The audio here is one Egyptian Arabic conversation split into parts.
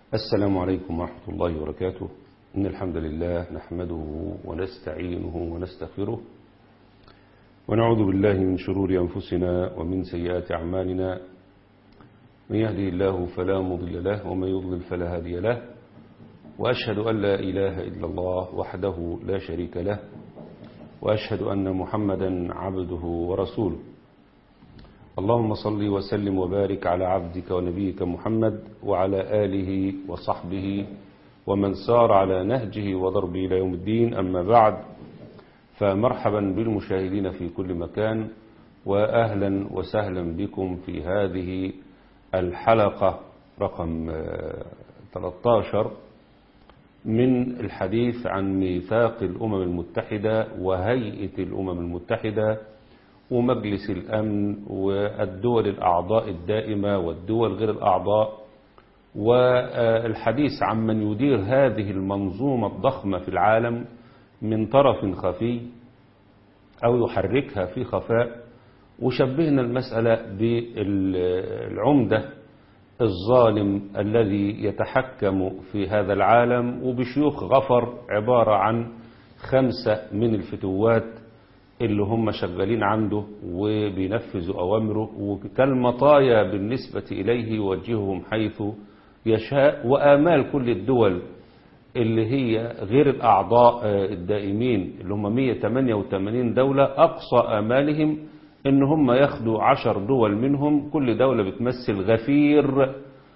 السلام عليكم ورحمة الله وبركاته إن الحمد لله نحمده ونستعينه ونستغفره ونعوذ بالله من شرور أنفسنا ومن سيئات أعمالنا من يهدي الله فلا مضل له ومن يضلل فلا هادي له وأشهد أن لا إله إلا الله وحده لا شريك له وأشهد أن محمدا عبده ورسوله اللهم صل وسلم وبارك على عبدك ونبيك محمد وعلى آله وصحبه ومن سار على نهجه وضربه إلى يوم الدين أما بعد فمرحبا بالمشاهدين في كل مكان وأهلا وسهلا بكم في هذه الحلقة رقم 13 من الحديث عن ميثاق الأمم المتحدة وهيئة الأمم المتحدة ومجلس الأمن والدول الأعضاء الدائمة والدول غير الأعضاء والحديث عن من يدير هذه المنظومة الضخمة في العالم من طرف خفي أو يحركها في خفاء وشبهنا المسألة بالعمدة الظالم الذي يتحكم في هذا العالم وبشيوخ غفر عبارة عن خمسة من الفتوات اللي هم شغالين عنده وبينفذوا أوامره وكالمطايا بالنسبة إليه يوجههم حيث يشاء وآمال كل الدول اللي هي غير الأعضاء الدائمين اللي هم 188 دولة أقصى آمالهم إن هم ياخدوا عشر دول منهم كل دولة بتمثل غفير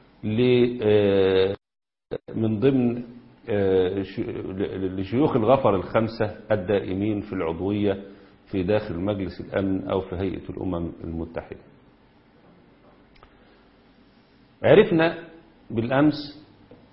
من ضمن لشيوخ الغفر الخمسة الدائمين في العضوية في داخل مجلس الأمن أو في هيئة الأمم المتحدة عرفنا بالأمس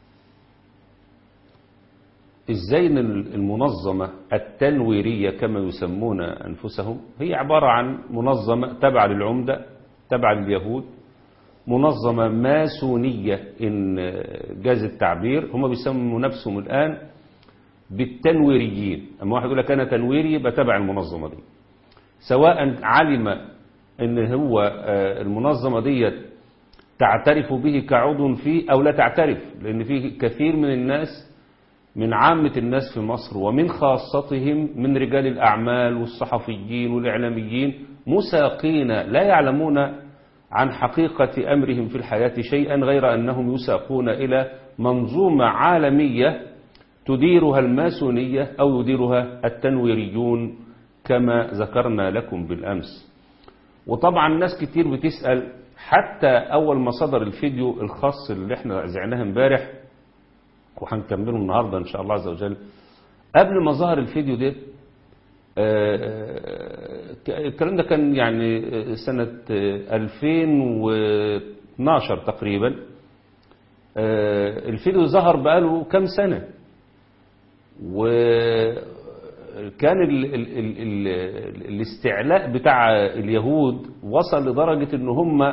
إزاي المنظمة التنويرية كما يسمون أنفسهم هي عبارة عن منظمة تبع للعمدة تبع لليهود منظمة ماسونية إن جاز التعبير هم بيسموا نفسهم الآن بالتنويريين أما واحد يقول لك أنا تنويري يبقى تبع المنظمة دي سواء علم إن هو المنظمة دي تعترف به كعضو فيه أو لا تعترف لأن فيه كثير من الناس من عامة الناس في مصر ومن خاصتهم من رجال الأعمال والصحفيين والإعلاميين مساقين لا يعلمون عن حقيقة أمرهم في الحياة شيئا غير أنهم يساقون إلى منظومة عالمية تديرها الماسونية أو يديرها التنويريون كما ذكرنا لكم بالأمس وطبعا ناس كتير بتسأل حتى أول ما صدر الفيديو الخاص اللي احنا زعناه امبارح وهنكمله النهاردة إن شاء الله عز وجل قبل ما ظهر الفيديو ده الكلام ده كان يعني سنة 2012 تقريبا الفيديو ظهر بقاله كام سنة وكان ال ال ال ال الاستعلاء بتاع اليهود وصل لدرجة ان هم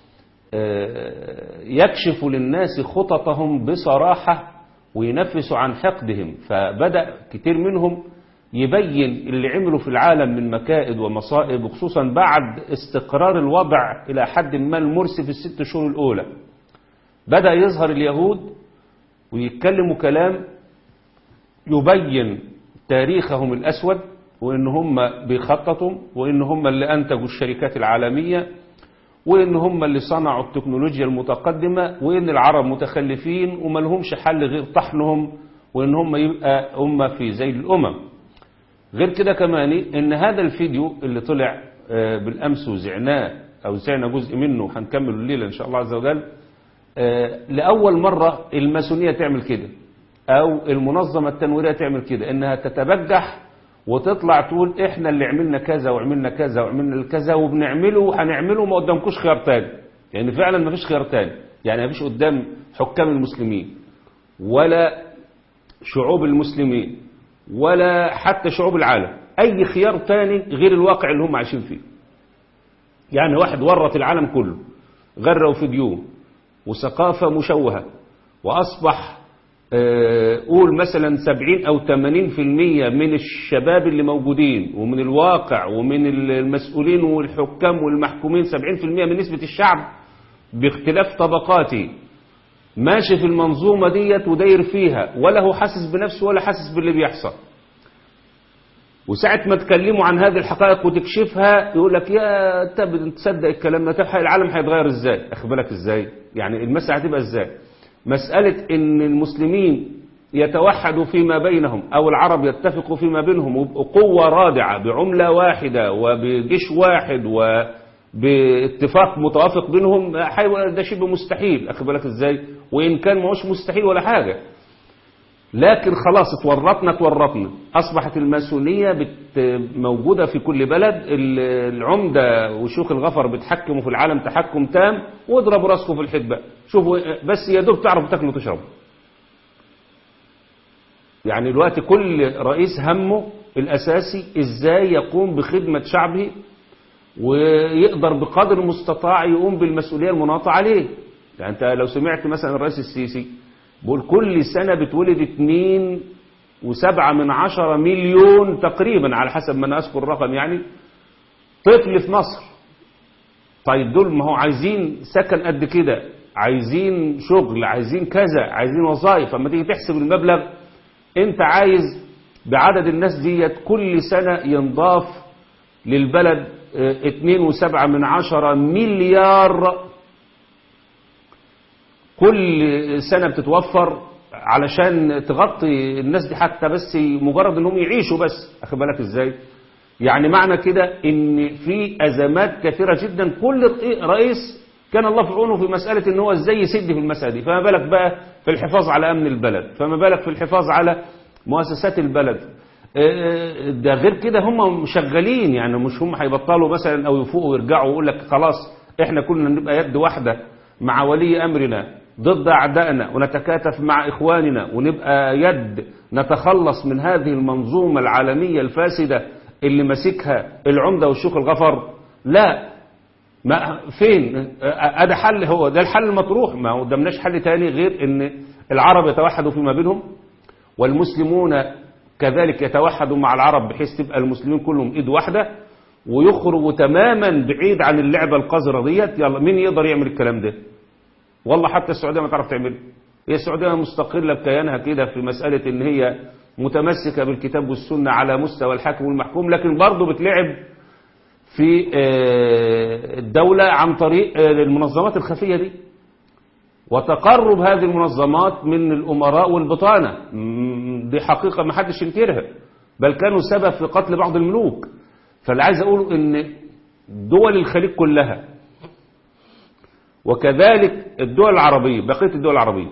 يكشفوا للناس خططهم بصراحة وينفسوا عن حقدهم فبدأ كتير منهم يبين اللي عملوا في العالم من مكائد ومصائب وخصوصا بعد استقرار الوضع إلى حد ما المرسي في الست شهور الأولى بدأ يظهر اليهود ويتكلموا كلام يبين تاريخهم الأسود وإن هم بيخططوا وإن هم اللي أنتجوا الشركات العالمية وإن هم اللي صنعوا التكنولوجيا المتقدمة وإن العرب متخلفين وما لهمش حل غير طحنهم وإن هم يبقى أمة في زي الأمم غير كده كمان إن هذا الفيديو اللي طلع بالأمس وزعناه أو زعنا جزء منه هنكمله الليلة إن شاء الله عز وجل لأول مرة الماسونية تعمل كده أو المنظمة التنويرية تعمل كده إنها تتبجح وتطلع تقول إحنا اللي عملنا كذا وعملنا كذا وعملنا كذا وبنعمله وهنعمله ما قدامكوش خيار تاني يعني فعلا ما فيش خيار تاني يعني ما فيش قدام حكام المسلمين ولا شعوب المسلمين ولا حتى شعوب العالم أي خيار تاني غير الواقع اللي هم عايشين فيه يعني واحد ورط العالم كله غروا في ديون وثقافة مشوهة وأصبح قول مثلا 70 أو 80% من الشباب اللي موجودين ومن الواقع ومن المسؤولين والحكام والمحكومين 70% من نسبة الشعب باختلاف طبقاته ماشي في المنظومة ديت وداير فيها ولا هو حاسس بنفسه ولا حاسس باللي بيحصل وساعة ما تكلموا عن هذه الحقائق وتكشفها يقول لك يا انت تصدق الكلام ده طب العالم هيتغير ازاي اخد بالك ازاي يعني المسألة هتبقى ازاي مسألة ان المسلمين يتوحدوا فيما بينهم او العرب يتفقوا فيما بينهم وبقوة رادعة بعملة واحدة وبجيش واحد وباتفاق متوافق بينهم ده شبه مستحيل اخد بالك ازاي وان كان ما هوش مستحيل ولا حاجة لكن خلاص اتورطنا اتورطنا أصبحت الماسونية بت موجودة في كل بلد العمدة وشيوخ الغفر بتحكموا في العالم تحكم تام واضربوا راسكم في الحيط بقى شوفوا بس يا دوب تعرفوا تاكلوا وتشربوا يعني دلوقتي كل رئيس همه الأساسي إزاي يقوم بخدمة شعبه ويقدر بقدر المستطاع يقوم بالمسؤولية المناطة عليه يعني أنت لو سمعت مثلا الرئيس السيسي بقول كل سنة بتولد اتنين وسبعة من عشرة مليون تقريبا على حسب ما أنا أذكر الرقم يعني طفل في مصر طيب دول ما هو عايزين سكن قد كده عايزين شغل عايزين كذا عايزين وظائف فما تيجي تحسب المبلغ انت عايز بعدد الناس ديت كل سنة ينضاف للبلد اتنين وسبعة من عشرة مليار كل سنة بتتوفر علشان تغطي الناس دي حتى بس مجرد انهم يعيشوا بس اخد بالك ازاي يعني معنى كده ان في ازمات كثيرة جدا كل رئيس كان الله في عونه في مسألة ان هو ازاي يسد في المسألة دي فما بالك بقى في الحفاظ على امن البلد فما بالك في الحفاظ على مؤسسات البلد ده غير كده هم شغالين يعني مش هم هيبطلوا مثلا او يفوقوا ويرجعوا ويقول لك خلاص احنا كلنا نبقى يد واحدة مع ولي امرنا ضد أعدائنا ونتكاتف مع إخواننا ونبقى يد نتخلص من هذه المنظومة العالمية الفاسدة اللي ماسكها العمدة والشيوخ الغفر لا ما فين هذا حل هو ده الحل المطروح ما قدامناش حل تاني غير ان العرب يتوحدوا فيما بينهم والمسلمون كذلك يتوحدوا مع العرب بحيث تبقى المسلمين كلهم ايد واحده ويخرجوا تماما بعيد عن اللعبه القذره ديت يلا مين يقدر يعمل الكلام ده والله حتى السعودية ما تعرف تعمل هي السعودية مستقلة بكيانها كده في مسألة ان هي متمسكة بالكتاب والسنة على مستوى الحاكم والمحكوم لكن برضه بتلعب في الدولة عن طريق المنظمات الخفية دي وتقرب هذه المنظمات من الأمراء والبطانة دي حقيقة ما حدش ينكرها بل كانوا سبب في قتل بعض الملوك فاللي عايز أقوله ان دول الخليج كلها وكذلك الدول العربية بقية الدول العربية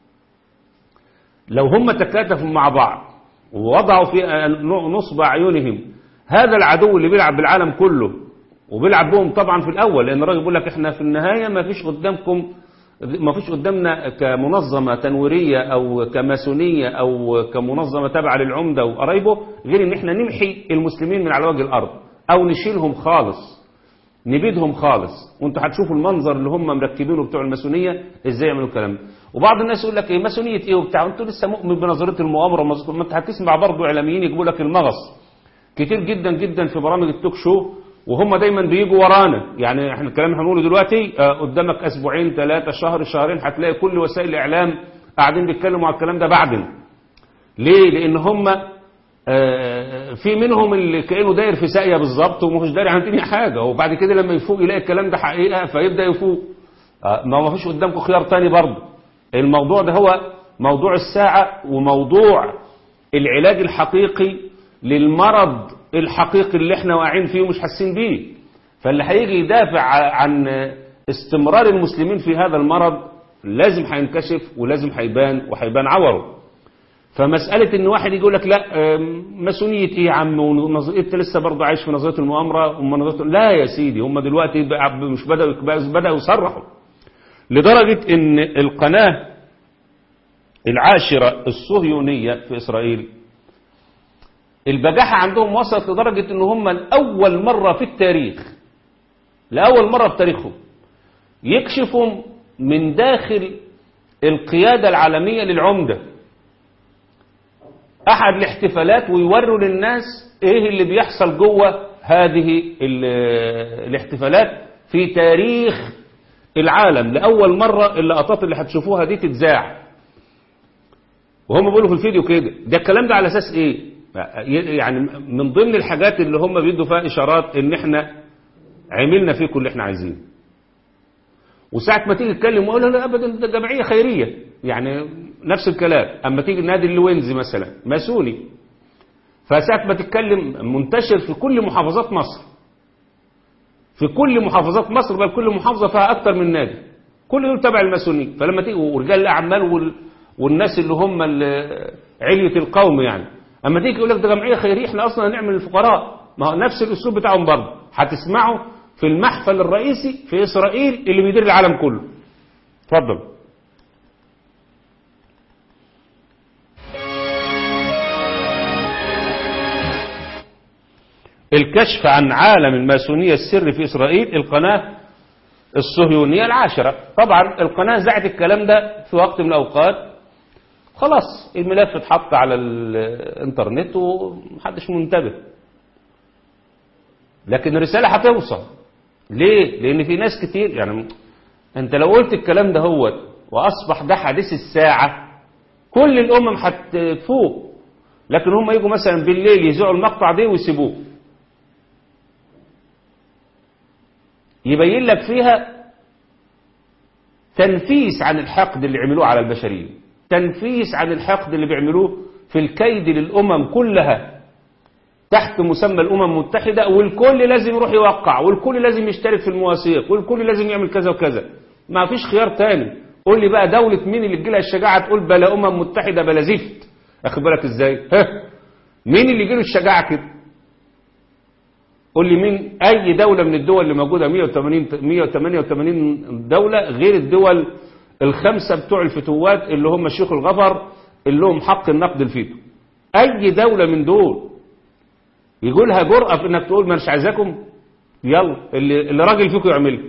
لو هم تكاتفوا مع بعض ووضعوا في نصب أعينهم هذا العدو اللي بيلعب بالعالم كله وبيلعب بهم طبعا في الأول لأن الراجل بيقول لك احنا في النهاية ما فيش قدامكم ما فيش قدامنا كمنظمة تنويرية أو كماسونية أو كمنظمة تابعة للعمدة وقرايبه غير إن احنا نمحي المسلمين من على وجه الأرض أو نشيلهم خالص نبيدهم خالص وانتوا هتشوفوا المنظر اللي هم مركبينه بتوع الماسونيه ازاي يعملوا الكلام ده وبعض الناس يقول لك ايه ماسونيه ايه وبتاع انتوا لسه مؤمن بنظريه المؤامره ما انت هتسمع برضه اعلاميين يجيبوا لك المغص كتير جدا جدا في برامج التوك شو وهم دايما بيجوا ورانا يعني احنا الكلام اللي هنقوله دلوقتي اه قدامك اسبوعين ثلاثه شهر شهرين هتلاقي كل وسائل الاعلام قاعدين بيتكلموا على الكلام ده بعدين ليه لان هم في منهم اللي كانه داير في ساقيه بالظبط ومش داري عن تاني حاجه وبعد كده لما يفوق يلاقي الكلام ده حقيقه فيبدا يفوق ما ما فيش قدامكم خيار تاني برضه الموضوع ده هو موضوع الساعه وموضوع العلاج الحقيقي للمرض الحقيقي اللي احنا واقعين فيه ومش حاسين بيه فاللي هيجي يدافع عن استمرار المسلمين في هذا المرض لازم هينكشف ولازم هيبان وهيبان عوره فمسألة ان واحد يقول لك لا ماسونية ايه يا عم انت لسه برضه عايش في نظرية المؤامرة ونظرية لا يا سيدي هم دلوقتي مش بدأوا بدأوا يصرحوا لدرجة ان القناة العاشرة الصهيونية في اسرائيل البجاحة عندهم وصلت لدرجة ان هم لأول مرة في التاريخ لأول مرة في تاريخهم يكشفوا من داخل القيادة العالمية للعمدة أحد الاحتفالات ويوروا للناس إيه اللي بيحصل جوه هذه الاحتفالات في تاريخ العالم لأول مرة اللقطات اللي هتشوفوها دي تتذاع وهم بيقولوا في الفيديو كده ده الكلام ده على أساس إيه يعني من ضمن الحاجات اللي هم بيدوا فيها إشارات إن إحنا عملنا فيكم اللي إحنا عايزينه وساعة ما تيجي تتكلم وأقول لا أبدا ده جمعية خيرية يعني نفس الكلام أما تيجي نادي اللوينز مثلا ماسوني فساعة ما تتكلم منتشر في كل محافظات مصر في كل محافظات مصر بل كل محافظة فيها أكتر من نادي كل دول تبع الماسونية فلما تيجي ورجال الأعمال وال... والناس اللي هم ال- علية القوم يعني أما تيجي يقول لك ده جمعية خيرية احنا أصلا هنعمل الفقراء ما هو نفس الأسلوب بتاعهم برضه هتسمعوا في المحفل الرئيسي في إسرائيل اللي بيدير العالم كله اتفضل الكشف عن عالم الماسونية السر في إسرائيل القناة الصهيونية العاشرة طبعا القناة زعت الكلام ده في وقت من الأوقات خلاص الملف اتحط على الانترنت ومحدش منتبه لكن الرسالة هتوصل ليه؟ لأن في ناس كتير يعني أنت لو قلت الكلام ده هو وأصبح ده حديث الساعة كل الأمم هتفوق لكن هم يجوا مثلا بالليل يذيعوا المقطع ده ويسيبوه يبين لك فيها تنفيس عن الحقد اللي عملوه على البشرية تنفيس عن الحقد اللي بيعملوه في الكيد للأمم كلها تحت مسمى الأمم المتحدة والكل لازم يروح يوقع والكل لازم يشترك في المواثيق والكل لازم يعمل كذا وكذا ما فيش خيار تاني قول لي بقى دولة مين اللي تجيلها الشجاعة تقول بلا أمم متحدة بلا زفت أخد بالك إزاي ها مين اللي يجيله الشجاعة كده قول لي مين أي دولة من الدول اللي موجودة 180 188 دولة غير الدول الخمسة بتوع الفتوات اللي هم شيخ الغفر اللي هم حق النقد الفيتو أي دولة من دول يقولها جرأة في انك تقول مش عايزاكم يلا اللي, اللي راجل فيكم يعمله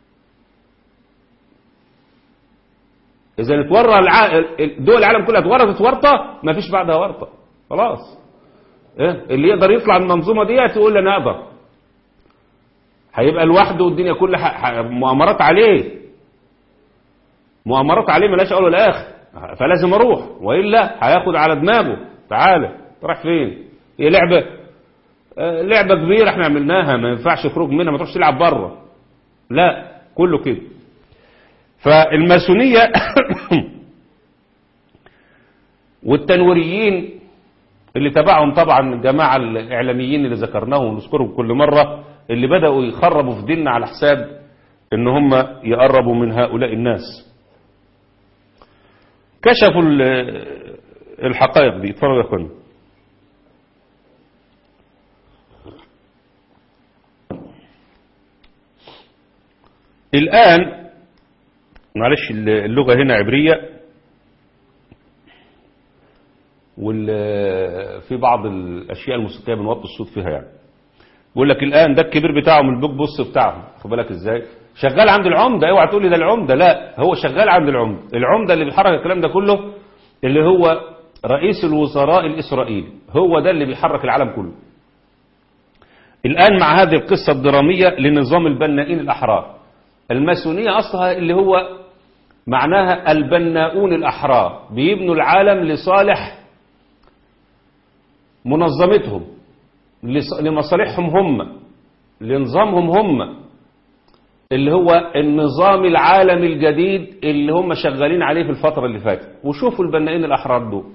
اذا اتورى الع... دول العالم كلها اتورطت ورطه ما فيش بعدها ورطه خلاص إيه؟ اللي يقدر يطلع من المنظومه دي تقول انا اقدر هيبقى لوحده والدنيا كلها ح... ح... مؤامرات عليه مؤامرات عليه ملاش اول ولا اخر فلازم اروح والا هياخد على دماغه تعالى راح فين هي لعبه لعبة كبيرة احنا عملناها ما ينفعش خروج منها ما تروحش تلعب بره لا كله كده فالماسونية والتنوريين اللي تبعهم طبعا الجماعة الإعلاميين اللي ذكرناهم ونذكرهم كل مرة اللي بدأوا يخربوا في ديننا على حساب ان هم يقربوا من هؤلاء الناس كشفوا الحقائق دي اتفرجوا يا اخوانا الآن معلش اللغة هنا عبرية وفي بعض الأشياء الموسيقية بنوطي الصوت فيها يعني بيقول لك الآن ده الكبير بتاعهم البوك بوس بتاعهم خد بالك ازاي شغال عند العمدة اوعى تقول لي ده العمدة لا هو شغال عند العمدة العمدة اللي بيحرك الكلام ده كله اللي هو رئيس الوزراء الإسرائيلي هو ده اللي بيحرك العالم كله الآن مع هذه القصة الدرامية لنظام البنائين الأحرار الماسونية أصلها اللي هو معناها البناؤون الأحرار بيبنوا العالم لصالح منظمتهم لمصالحهم هم لنظامهم هم اللي هو النظام العالمي الجديد اللي هم شغالين عليه في الفترة اللي فاتت وشوفوا البنائين الأحرار دول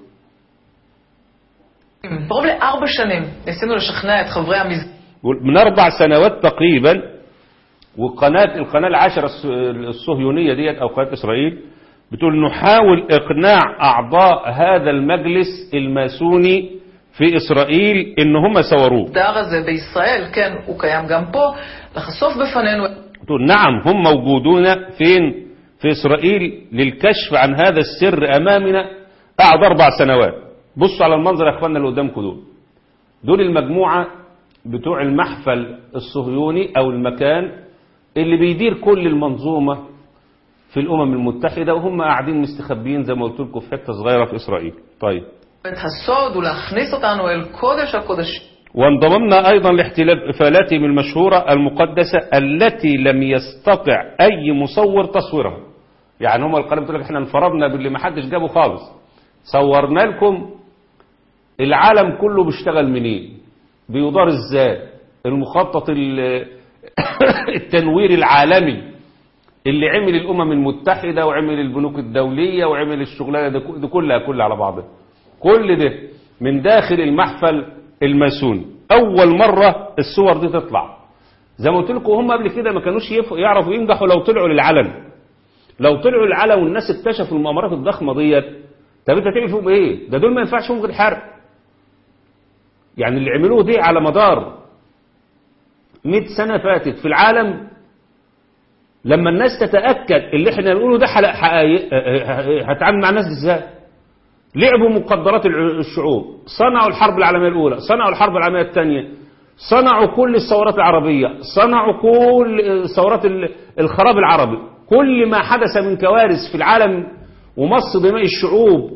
קרוב לארבע שנים ניסינו לשכנע את חברי המזרח من أربع سنوات تقريبا وقناة القناة العاشرة الصهيونية ديت أو قناة إسرائيل بتقول نحاول إقناع أعضاء هذا المجلس الماسوني في إسرائيل إن هم سوروه הזה בישראל, כן, הוא קיים גם פה, לחשוף בפנינו تقول نعم هم موجودون فين في إسرائيل للكشف عن هذا السر أمامنا قعد أربع سنوات بصوا على المنظر يا أخواننا اللي قدامكم دول دول المجموعة بتوع المحفل الصهيوني أو المكان اللي بيدير كل المنظومة في الأمم المتحدة وهم قاعدين مستخبيين زي ما قلت لكم في حتة صغيرة في إسرائيل طيب את הסוד ולהכניס אותנו אל קודש הקודשים. وانضممنا أيضا لاحتفالاتهم المشهورة المقدسة التي لم يستطع أي مصور تصويرها يعني هم القناة بتقول لك احنا انفردنا باللي ما حدش جابه خالص صورنا لكم العالم كله بيشتغل منين بيدار ازاي المخطط ال- التنوير العالمي اللي عمل الأمم المتحدة وعمل البنوك الدولية وعمل الشغلانة دي دي كلها كلها على بعضها كل ده من داخل المحفل الماسوني أول مرة الصور دي تطلع زي ما قلت لكم هم قبل كده ما كانوش يف- يعرفوا ينجحوا لو طلعوا للعلن لو طلعوا للعلن والناس اكتشفوا المؤامرات الضخمة ديت طب انت تعمل فيهم ايه؟ ده دول ما ينفعش فيهم غير حرق يعني اللي عملوه دي على مدار 100 سنة فاتت في العالم لما الناس تتأكد اللي احنا نقوله ده حلق حقايق هتعامل مع الناس دي ازاي لعبوا مقدرات الع- الشعوب صنعوا الحرب العالمية الأولى صنعوا الحرب العالمية الثانية صنعوا كل الثورات العربية صنعوا كل ثورات ال- الخراب العربي كل ما حدث من كوارث في العالم ومص دماء الشعوب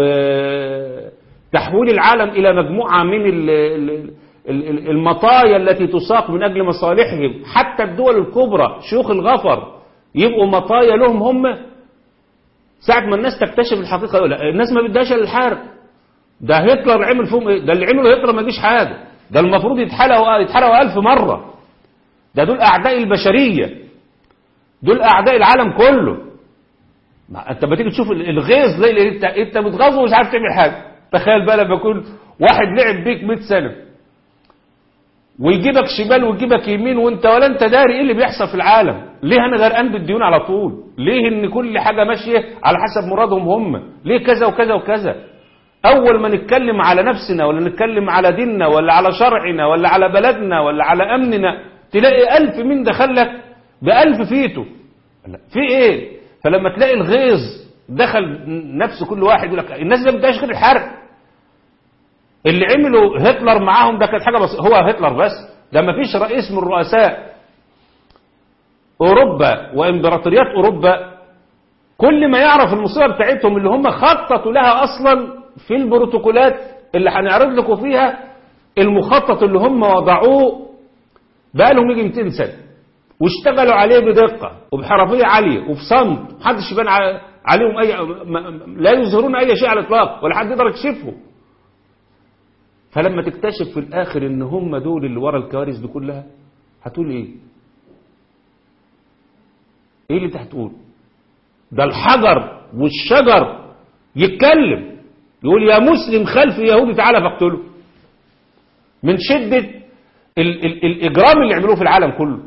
وتحويل العالم إلى مجموعة من ال- ال- ال- المطايا التي تساق من أجل مصالحهم حتى الدول الكبرى شيوخ الغفر يبقوا مطايا لهم هم ساعة ما الناس تكتشف الحقيقة يقول لا الناس ما بدهاش إلا الحرب ده هتلر عمل فيهم ايه ده اللي عمله هتلر ما جيش حاجة ده المفروض يتحرقوا يتحرقوا ألف مرة ده دول أعداء البشرية دول أعداء العالم كله ما انت بتيجي تشوف ال- الغيظ زي اللي انت انت بتغاظ ومش عارف تعمل حاجه تخيل بقى لما يكون واحد لعب بيك 100 سنه ويجيبك شمال ويجيبك يمين وانت ولا انت داري ايه اللي بيحصل في العالم ليه انا غرقان بالديون على طول ليه ان كل حاجه ماشيه على حسب مرادهم هم ليه كذا وكذا وكذا اول ما نتكلم على نفسنا ولا نتكلم على ديننا ولا على شرعنا ولا على بلدنا ولا على امننا تلاقي الف مين دخلك بألف فيته لا، في ايه فلما تلاقي الغيظ دخل نفس كل واحد يقول لك الناس دي ما بدهاش غير الحرق اللي عملوا هتلر معاهم ده كانت حاجه بس هو هتلر بس ده ما فيش رئيس من رؤساء اوروبا وامبراطوريات اوروبا كل ما يعرف المصيبه بتاعتهم اللي هم خططوا لها اصلا في البروتوكولات اللي هنعرض لكم فيها المخطط اللي هم وضعوه بقالهم يجي 200 سنه واشتغلوا عليه بدقه وبحرفيه عاليه وفي صمت محدش يبان ع- عليهم اي ما- لا يظهرون اي شيء على الاطلاق ولا حد يقدر يكشفه فلما تكتشف في الاخر ان هم دول اللي ورا الكوارث دي كلها هتقول ايه ايه اللي انت هتقول ده الحجر والشجر يتكلم يقول يا مسلم خلف يهودي تعالى فاقتله من شدة ال ال الإجرام اللي عملوه في العالم كله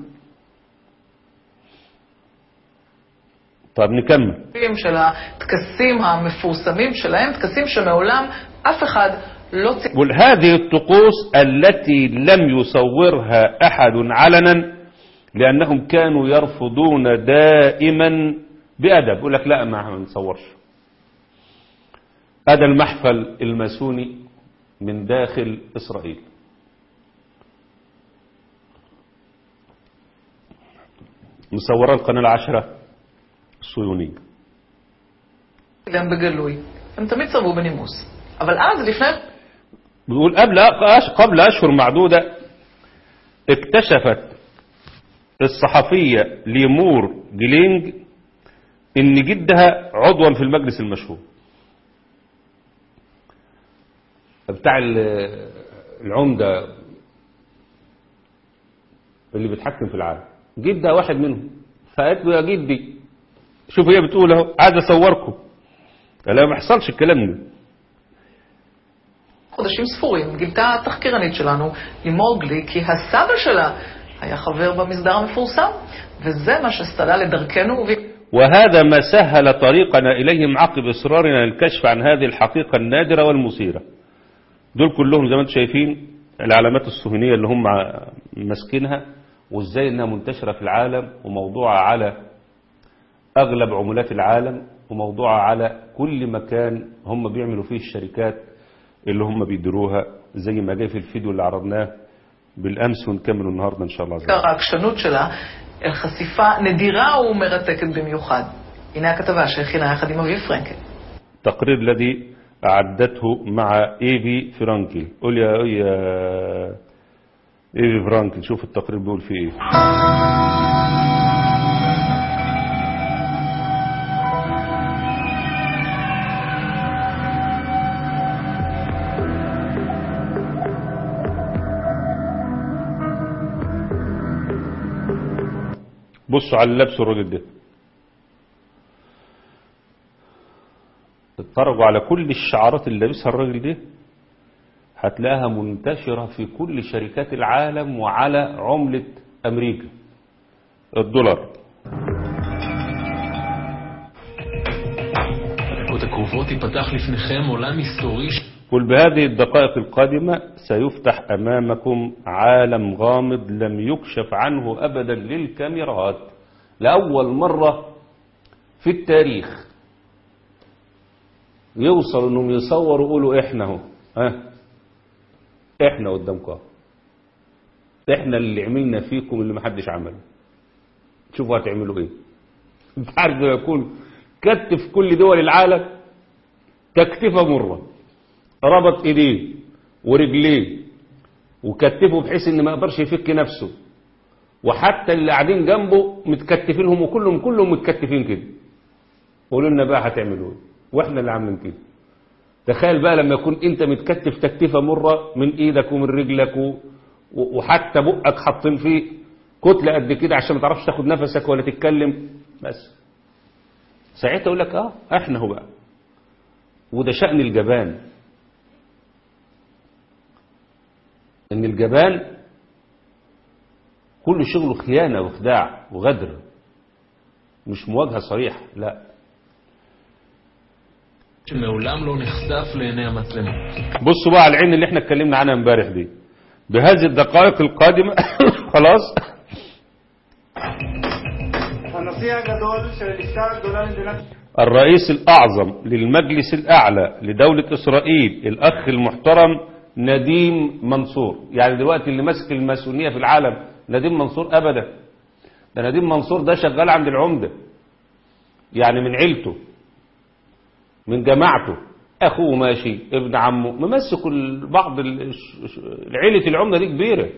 طب نكمل של הטקסים המפורסמים שלהם, טקסים שמעולם אף אחד לא ציפה يقول هذه الطقوس التي لم يصورها أحد علنا لأنهم كانوا يرفضون دائما بأدب يقول لك لا ما نصورش هذا المحفل الماسوني من داخل إسرائيل مصورة القناة العشرة الصهيونية גם בגלוי. הם תמיד סרבו בנימוס. אבל אז, לפני... بيقول قبل قبل أشهر معدودة اكتشفت الصحفية ليمور جلينج ان جدها عضوا في المجلس المشهور بتاع ال- العمدة اللي بيتحكم في العالم جدها واحد منهم فقالت له يا جدي شوف هي بتقول اهو عايز اصوركم قال لها ما يحصلش الكلام ده חודשים ספורים גילתה התחקירנית שלנו, לימור גליק, כי הסבא שלה היה חבר במסדר המפורסם, וזה מה שסלל את דרכנו, והיא وهذا ما سهل طريقنا إليهم عقب إصرارنا للكشف عن هذه الحقيقة النادرة والمثيرة دول كلهم زي ما انتم شايفين العلامات الصهيونية اللي هم ماسكينها وازاي انها منتشرة في العالم وموضوعة على اغلب عملات العالم وموضوعة على كل مكان هم بيعملوا فيه الشركات اللي هم بيديروها زي ما جاي في الفيديو اللي عرضناه بالامس ونكمله النهارده ان شاء الله عز وجل. בעיקר העקשנות שלה אל חשיפה נדירה ומרתקת במיוחד. הנה הכתבה שהכינה יחד עם אביב פרנקל. التقرير الذي أعدته مع إيفي فرانكل قول يا يا ايه فرانك نشوف التقرير بيقول فيه ايه بصوا على اللي لابسه الراجل ده اتفرجوا على كل الشعارات اللي لابسها الراجل ده هتلاقيها منتشرة في كل شركات العالم وعلى عملة أمريكا الدولار בדקות הקרובות ייפתח לפניכם עולם היסטורי ש- قل بهذه الدقائق القادمة سيفتح أمامكم عالم غامض لم يكشف عنه أبدا للكاميرات لأول مرة في التاريخ يوصل انهم يصوروا يقولوا احنا اهو ها احنا قدامكم اهو احنا اللي عملنا فيكم اللي محدش عمله شوفوا هتعملوا ايه انت عارف لما يكون كتف كل دول العالم تكتفه مره ربط ايديه ورجليه وكتفه بحيث ان ما يقدرش يفك نفسه وحتى اللي قاعدين جنبه متكتفينهم وكلهم كلهم متكتفين كده قولوا لنا بقى هتعملوا ايه واحنا اللي عاملين كده تخيل بقى لما يكون انت متكتف تكتيفه مره من ايدك ومن رجلك و... و- وحتى بقك حاطين فيه كتله قد كده عشان ما تعرفش تاخد نفسك ولا تتكلم بس ساعتها يقول لك اه احنا هو بقى وده شأن الجبان ان الجبان كل شغله خيانة وخداع وغدر مش مواجهة صريحة لا שמעולם לא נחשף לעיני המצלמות. بصوا بقى على العين اللي احنا اتكلمنا عنها امبارح دي بهذه الدقائق القادمة خلاص הנשיא הגדול של הלשכה הגדולה למדינת الرئيس الأعظم للمجلس الأعلى لدولة إسرائيل الأخ المحترم نديم منصور يعني دلوقتي اللي ماسك الماسونية في العالم نديم منصور أبدا ده نديم منصور ده شغال عند العمدة يعني من عيلته من جماعته أخوه ماشي ابن عمه ممسك ال- بعض ال- ش- عيلة العمدة دي كبيرة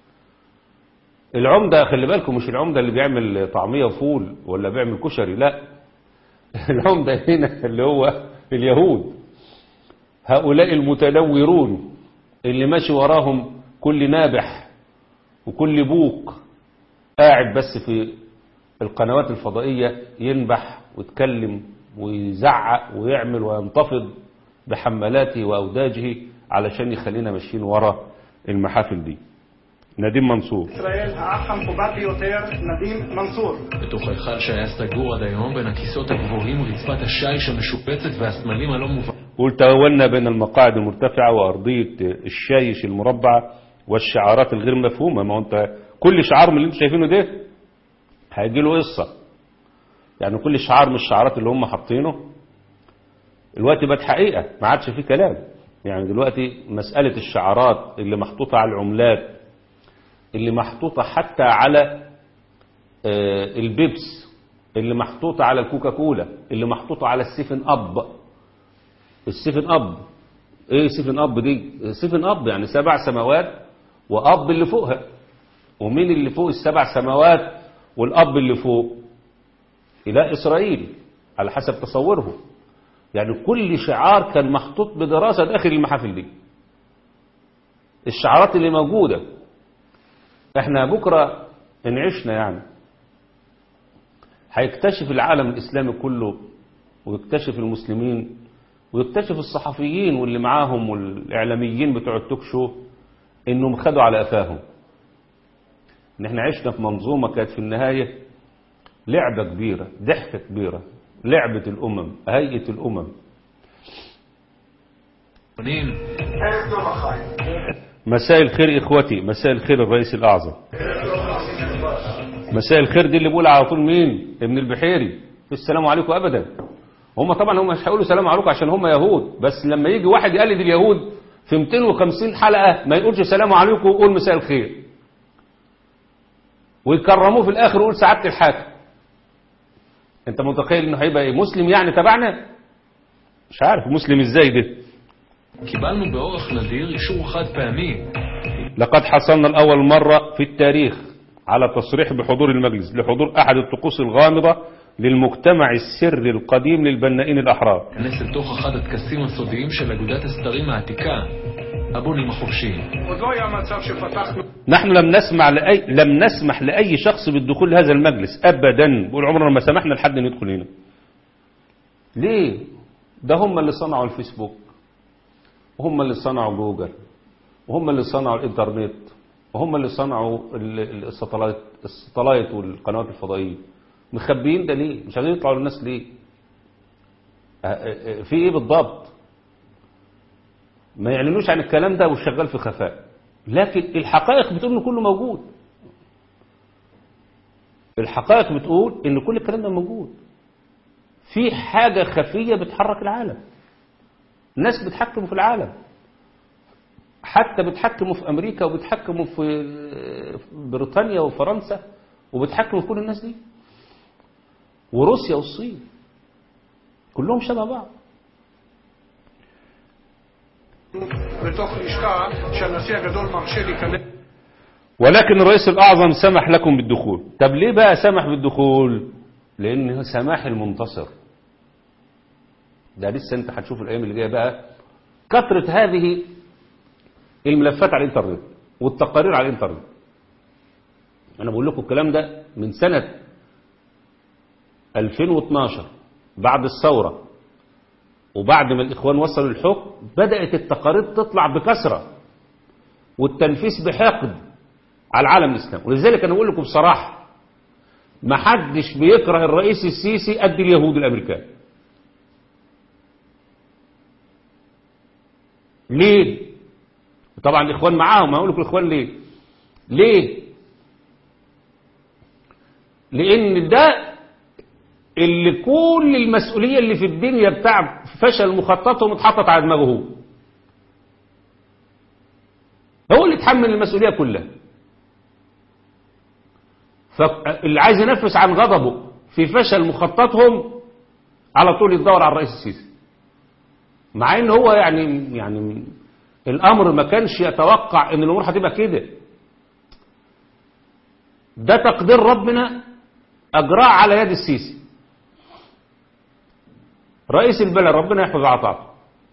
العمدة خلي بالكم مش العمدة اللي بيعمل طعمية وفول ولا بيعمل كشري لا العمدة هنا اللي هو اليهود هؤلاء المتنورون اللي ماشي وراهم كل نابح وكل بوق قاعد بس في القنوات الفضائية ينبح ويتكلم ويزعق ويعمل وينتفض بحملاته وأوداجه علشان يخلينا ماشيين ورا المحافل دي نديم منصور ישראל, האח המכובד ביותר, נדים מנסור. בתוך ההיכל שהיה סגור עד היום בין הכיסאות הגבוהים ורצפת השיש המשופצת והסמלים הלא מובנים قل تولنا بين المقاعد المرتفعة وأرضية الشايش المربع والشعارات الغير مفهومة ما هو انت كل شعار من اللي انتوا شايفينه ده هيجي له قصة يعني كل شعار من الشعارات اللي هم حاطينه الوقت بقت حقيقة ما عادش فيه كلام يعني دلوقتي مسألة الشعارات اللي محطوطة على العملات اللي محطوطة حتى على آه، البيبس اللي محطوطة على الكوكاكولا اللي محطوطة على السيفن أب السيفن اب ايه سيفن اب دي سيفن اب يعني سبع سماوات واب اللي فوقها ومين اللي فوق السبع سماوات والاب اللي فوق اله اسرائيل على حسب تصورهم يعني كل شعار كان محطوط بدراسة داخل المحافل دي الشعارات اللي موجودة احنا بكرة ان عشنا يعني هيكتشف العالم الاسلامي كله ويكتشف المسلمين ويكتشف الصحفيين واللي معاهم والاعلاميين بتوع التوك شو انهم خدوا على قفاهم ان احنا عشنا في منظومه كانت في النهايه لعبه كبيره ضحكه كبيره لعبه الامم هيئه الامم ערב טוב אחיי. مساء الخير اخوتي مساء الخير الرئيس الاعظم مساء الخير دي اللي بيقول على طول مين ابن البحيري في السلام عليكم ابدا هم طبعا هم مش هيقولوا سلام عليكم عشان هم يهود بس لما يجي واحد يقلد اليهود في 250 حلقه ما يقولش سلام عليكم ويقول مساء الخير ويكرموه في الاخر ويقول سعاده الحاكم انت متخيل انه هيبقى ايه مسلم يعني تبعنا مش عارف مسلم ازاي ده קיבלנו באורח נדיר אישור חד פעמי لقد حصلنا الأول مرة في التاريخ على تصريح بحضور المجلس لحضور أحد الطقوس الغامضة ללמוגתמע السري القديم للبنائين الأحرار כנס לתוך אחד הטקסים הסודיים של אגודת הסתרים העתיקה, הבונים החופשיים. עוד לא היה מצב שפתחנו نحن لم نسمع لأي لم نسمح لأي شخص بالدخول لهذا المجلس أبدا بقول عمرنا ما سمحنا لحد أن يدخل هنا ليه ده هم اللي صنعوا الفيسبوك وهم اللي صنعوا جوجل وهم اللي صنعوا الإنترنت وهم اللي صنعوا ال- ال- الساتلايت الساتلايت والقنوات الفضائية مخبيين ده ليه مش عايزين يطلعوا للناس ليه آه، آه، آه، في ايه بالضبط ما يعلنوش عن الكلام ده والشغال في خفاء لكن الحقائق بتقول ان كله موجود الحقائق بتقول ان كل الكلام ده موجود في حاجة خفية بتحرك العالم ناس بتحكموا في العالم حتى بتحكموا في أمريكا وبتحكموا في بريطانيا وفرنسا وبتحكموا في كل الناس دي وروسيا والصين كلهم شبه بعض בתוך לשכה שהנשיא הגדול מרשה להיכנס ولكن الرئيس الأعظم سمح لكم بالدخول طب ليه بقى سمح بالدخول لأن سماح المنتصر ده لسه انت هتشوف الأيام اللي جاية بقى كثرة هذه الملفات على الإنترنت والتقارير على الإنترنت أنا بقول لكم الكلام ده من سنة 2012 بعد الثورة وبعد ما الإخوان وصلوا الحكم بدأت التقارير تطلع بكثرة والتنفيس بحقد على العالم الإسلامي ولذلك أنا أقول لكم بصراحة ما حدش بيكره الرئيس السيسي قد اليهود الأمريكان ليه طبعا الإخوان معاهم هقول لكم الإخوان ليه ليه لأن ده اللي كل المسؤولية اللي في الدنيا بتاع فشل مخططهم اتحطت على دماغه هو هو اللي اتحمل المسؤولية كلها فاللي عايز ينفس عن غضبه في فشل مخططهم على طول يدور على الرئيس السيسي مع ان هو يعني يعني الامر ما كانش يتوقع ان الامور هتبقى كده ده تقدير ربنا اجراه على يد السيسي رئيس البلد ربنا يحفظ عطاءه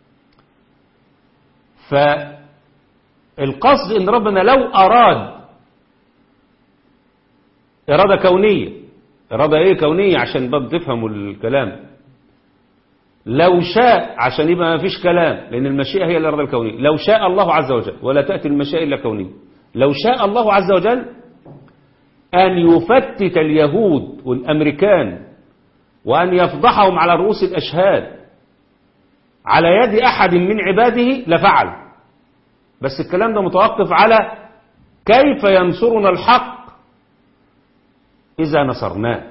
فالقصد ان ربنا لو اراد إرادة كونية إرادة إيه كونية عشان برضه تفهموا الكلام لو شاء عشان يبقى ما فيش كلام لأن المشيئة هي الإرادة الكونية لو شاء الله عز وجل ولا تأتي المشيئة إلا كونية لو شاء الله عز وجل أن يفتت اليهود والأمريكان وأن يفضحهم على رؤوس الأشهاد على يد أحد من عباده لفعل بس الكلام ده متوقف على كيف ينصرنا الحق إذا نصرناه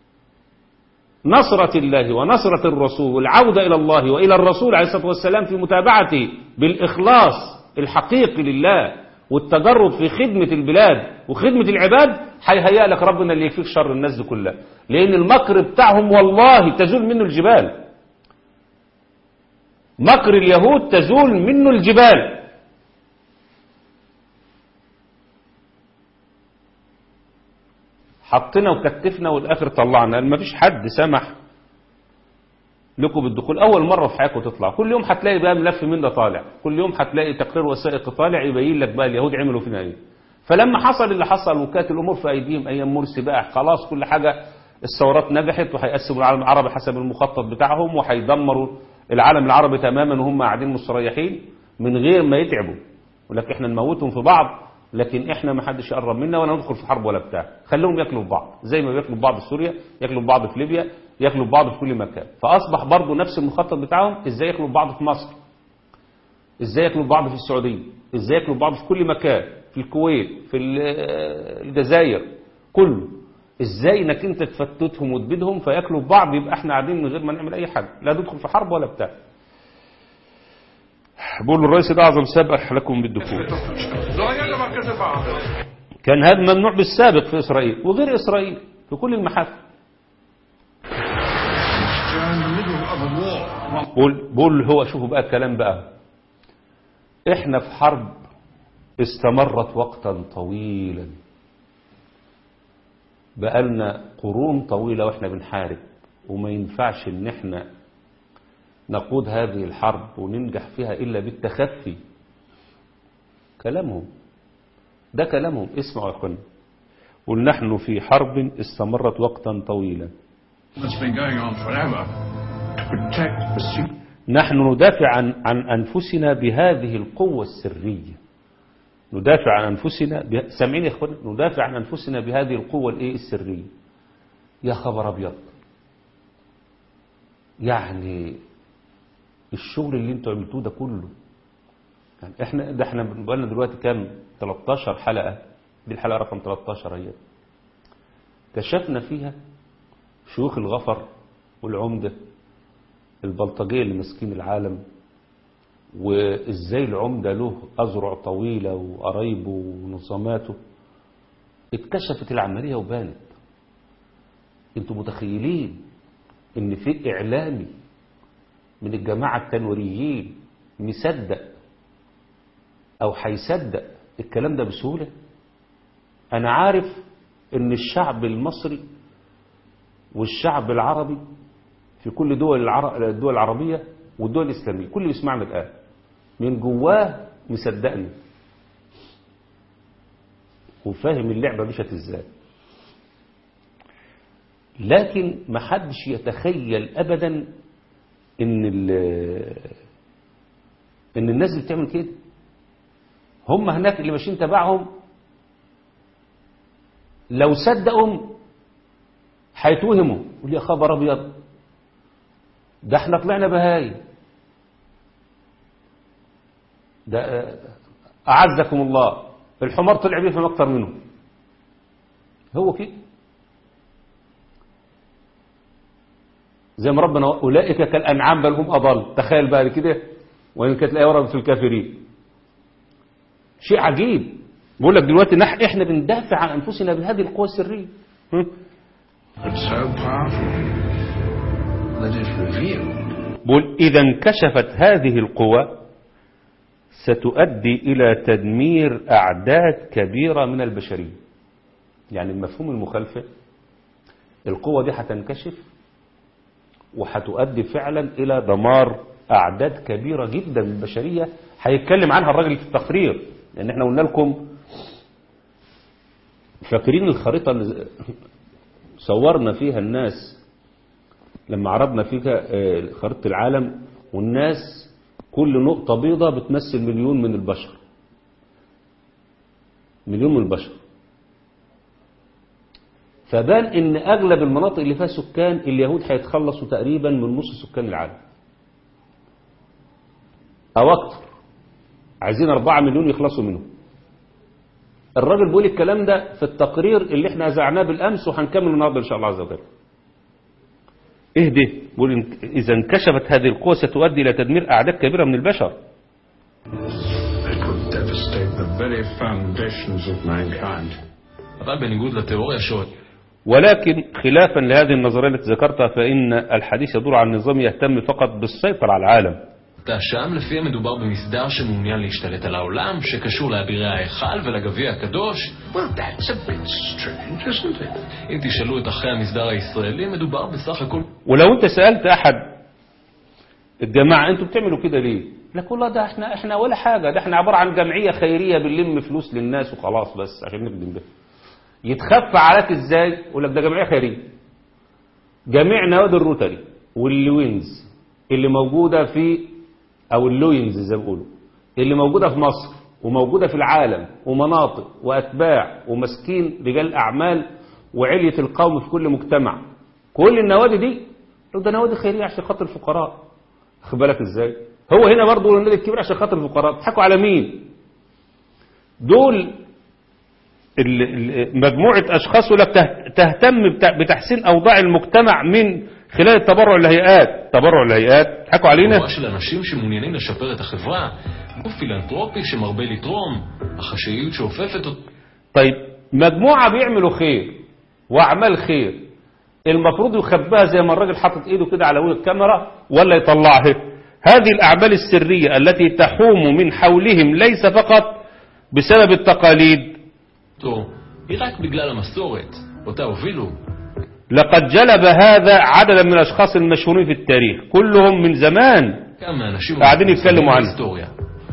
نصرة الله ونصرة الرسول والعودة إلى الله وإلى الرسول عليه الصلاة والسلام في متابعته بالإخلاص الحقيقي لله والتجرد في خدمة البلاد وخدمة العباد هيهيأ لك ربنا اللي يكفيك شر الناس دي كلها لأن المكر بتاعهم والله تزول منه الجبال مكر اليهود تزول منه الجبال حطنا وكتفنا والاخر طلعنا ما فيش حد سمح لكم بالدخول اول مره في حياتكم تطلع كل يوم هتلاقي بقى ملف من ده طالع كل يوم هتلاقي تقرير وثائقي طالع يبين لك بقى اليهود عملوا فينا ايه فلما حصل اللي حصل وكانت الامور في ايديهم ايام مرسي بقى خلاص كل حاجه الثورات نجحت وهيقسموا العالم العربي حسب المخطط بتاعهم وهيدمروا العالم العربي تماما وهم قاعدين مستريحين من غير ما يتعبوا ولكن احنا نموتهم في بعض لكن احنا ما حدش يقرب منا ولا ندخل في حرب ولا بتاع خليهم ياكلوا في بعض زي ما بياكلوا في بعض في سوريا ياكلوا في بعض في ليبيا ياكلوا في بعض في كل مكان فاصبح برضه نفس المخطط بتاعهم ازاي ياكلوا في بعض في مصر ازاي ياكلوا في بعض في السعوديه ازاي ياكلوا في بعض في كل مكان في الكويت في الجزائر كله ازاي انك انت تفتتهم وتبيدهم فياكلوا في بعض يبقى احنا قاعدين من غير ما نعمل اي حاجه لا ندخل في حرب ولا بتاع بقول الرئيس الاعظم سبح لكم بالدخول לא היה דבר כזה בארץ. كان هذا ممنوع بالسابق في إسرائيل وغير إسرائيل في كل المحافل بقول, بقول هو شوفوا بقى الكلام بقى احنا في حرب استمرت وقتا طويلا بقالنا قرون طويلة واحنا بنحارب وما ينفعش ان احنا نقود هذه الحرب وننجح فيها إلا بالتخفي كلامهم ده كلامهم اسمعوا يا اخوانا قل نحن في حرب استمرت وقتا طويلا It's been going on forever to protect the secret. نحن ندافع عن, عن أنفسنا بهذه القوة السرية ندافع عن أنفسنا به... سامعين يا اخوانا ندافع عن أنفسنا بهذه القوة الإيه السرية يا خبر أبيض يعني الشغل اللي انتوا عملتوه ده كله يعني احنا ده احنا بقالنا دلوقتي كام 13 حلقة دي الحلقة رقم 13 اهي كشفنا فيها شيوخ الغفر والعمدة البلطجية اللي ماسكين العالم وازاي العمدة له أذرع طويلة وقرايبه ونظاماته اتكشفت العملية وبانت انتوا متخيلين ان في اعلامي من الجماعة التنوريين مصدق او هيصدق الكلام ده بسهولة انا عارف ان الشعب المصري والشعب العربي في كل دول العر- الدول العربية والدول الإسلامية كل اللي يسمعنا الآن من جواه مصدقني وفاهم اللعبة مشت ازاي لكن ما حدش يتخيل ابدا ان ال- ان الناس اللي بتعمل كده هم هناك اللي ماشيين تبعهم لو صدقهم هيتوهموا يقول يا خبر ابيض ده احنا طلعنا بهاي ده آه، اعزكم الله الحمار طلع بيه فما اكتر منه هو كده زي ما ربنا اولئك كالانعام بل هم اضل تخيل بقى كده وان كانت الايه ورد في الكافرين شيء عجيب بقول لك دلوقتي نح احنا بندافع عن انفسنا بهذه القوه السريه هم؟ It's so powerful that it revealed بقول إذا انكشفت هذه القوى ستؤدي إلى تدمير أعداد كبيرة من البشرية يعني المفهوم المخالفة القوة دي هتنكشف وهتؤدي فعلا إلى دمار أعداد كبيرة جدا من البشرية هيتكلم عنها الراجل في التقرير لأن احنا قلنا لكم فاكرين الخريطة اللي صورنا فيها الناس لما عرضنا فيها آه، خريطة العالم والناس كل نقطة بيضة بتمثل مليون من البشر مليون من البشر فبان ان اغلب المناطق اللي فيها سكان اليهود هيتخلصوا تقريبا من نص سكان العالم او اكتر عايزين 4 مليون يخلصوا منهم الراجل بيقول الكلام ده في التقرير اللي احنا زعناه بالامس وهنكمل النهارده ان شاء الله عز وجل اهدي بيقول إن- اذا انكشفت هذه القوة ستؤدي الى تدمير اعداد كبيرة من البشر it would devastate the very foundations of mankind. אבל בניגוד לתיאוריה שעוד ولكن خلافا لهذه النظرية التي ذكرتها فإن الحديث يدور عن نظام يهتم فقط بالسيطرة على العالم אתה שם לפיה מדובר במסדר שמעוניין להשתלט על העולם, שקשור לאבירי ההיכל ולגביע הקדוש. Well, that's a bit strange, isn't it? אם תשאלו את אחרי המסדר הישראלי, מדובר בסך הכל ولو انت سألت احد الجماعة انتوا بتعملوا كده ليه لك والله ده احنا احنا ولا حاجة ده احنا عبارة عن جمعية خيرية بنلم فلوس للناس وخلاص بس عشان نخدم ده يتخفى عليك ازاي يقول لك ده جمعية خيرية جميع نوادي الروتري واللوينز اللي موجودة في او اللوينز زي ما بيقولوا اللي موجودة في مصر وموجودة في العالم ومناطق واتباع ومسكين رجال اعمال وعلية القوم في كل مجتمع كل النوادي دي لو ده نوادي خيرية عشان خاطر الفقراء خد بالك ازاي هو هنا برضه النادي الكبير عشان خاطر الفقراء بتضحكوا على مين دول ال- ال- مجموعة أشخاص لك تهتم بت- بتحسين أوضاع المجتمع من خلال التبرع لهيئات تبرع لهيئات حكوا علينا תנועה של אנשים שמעוניינים לשפר את החברה, גוף פילנטרופי שמרבה לתרום, החשאיות שאופפת אותו. طيب مجموعة بيعملوا خير وأعمال خير المفروض يخبيها زي ما الراجل حاطط ايده كده على وجه الكاميرا ولا يطلعها هذه الأعمال السرية التي تحوم من حولهم ليس فقط بسبب التقاليد אותו היא רק בגלל המסורת, אותה הובילו. لقد جلب هذا عددا من الأشخاص المشهورين في التاريخ كلهم من زمان כמה אנשים قاعدين يتكلموا عنه. בהיסטוריה.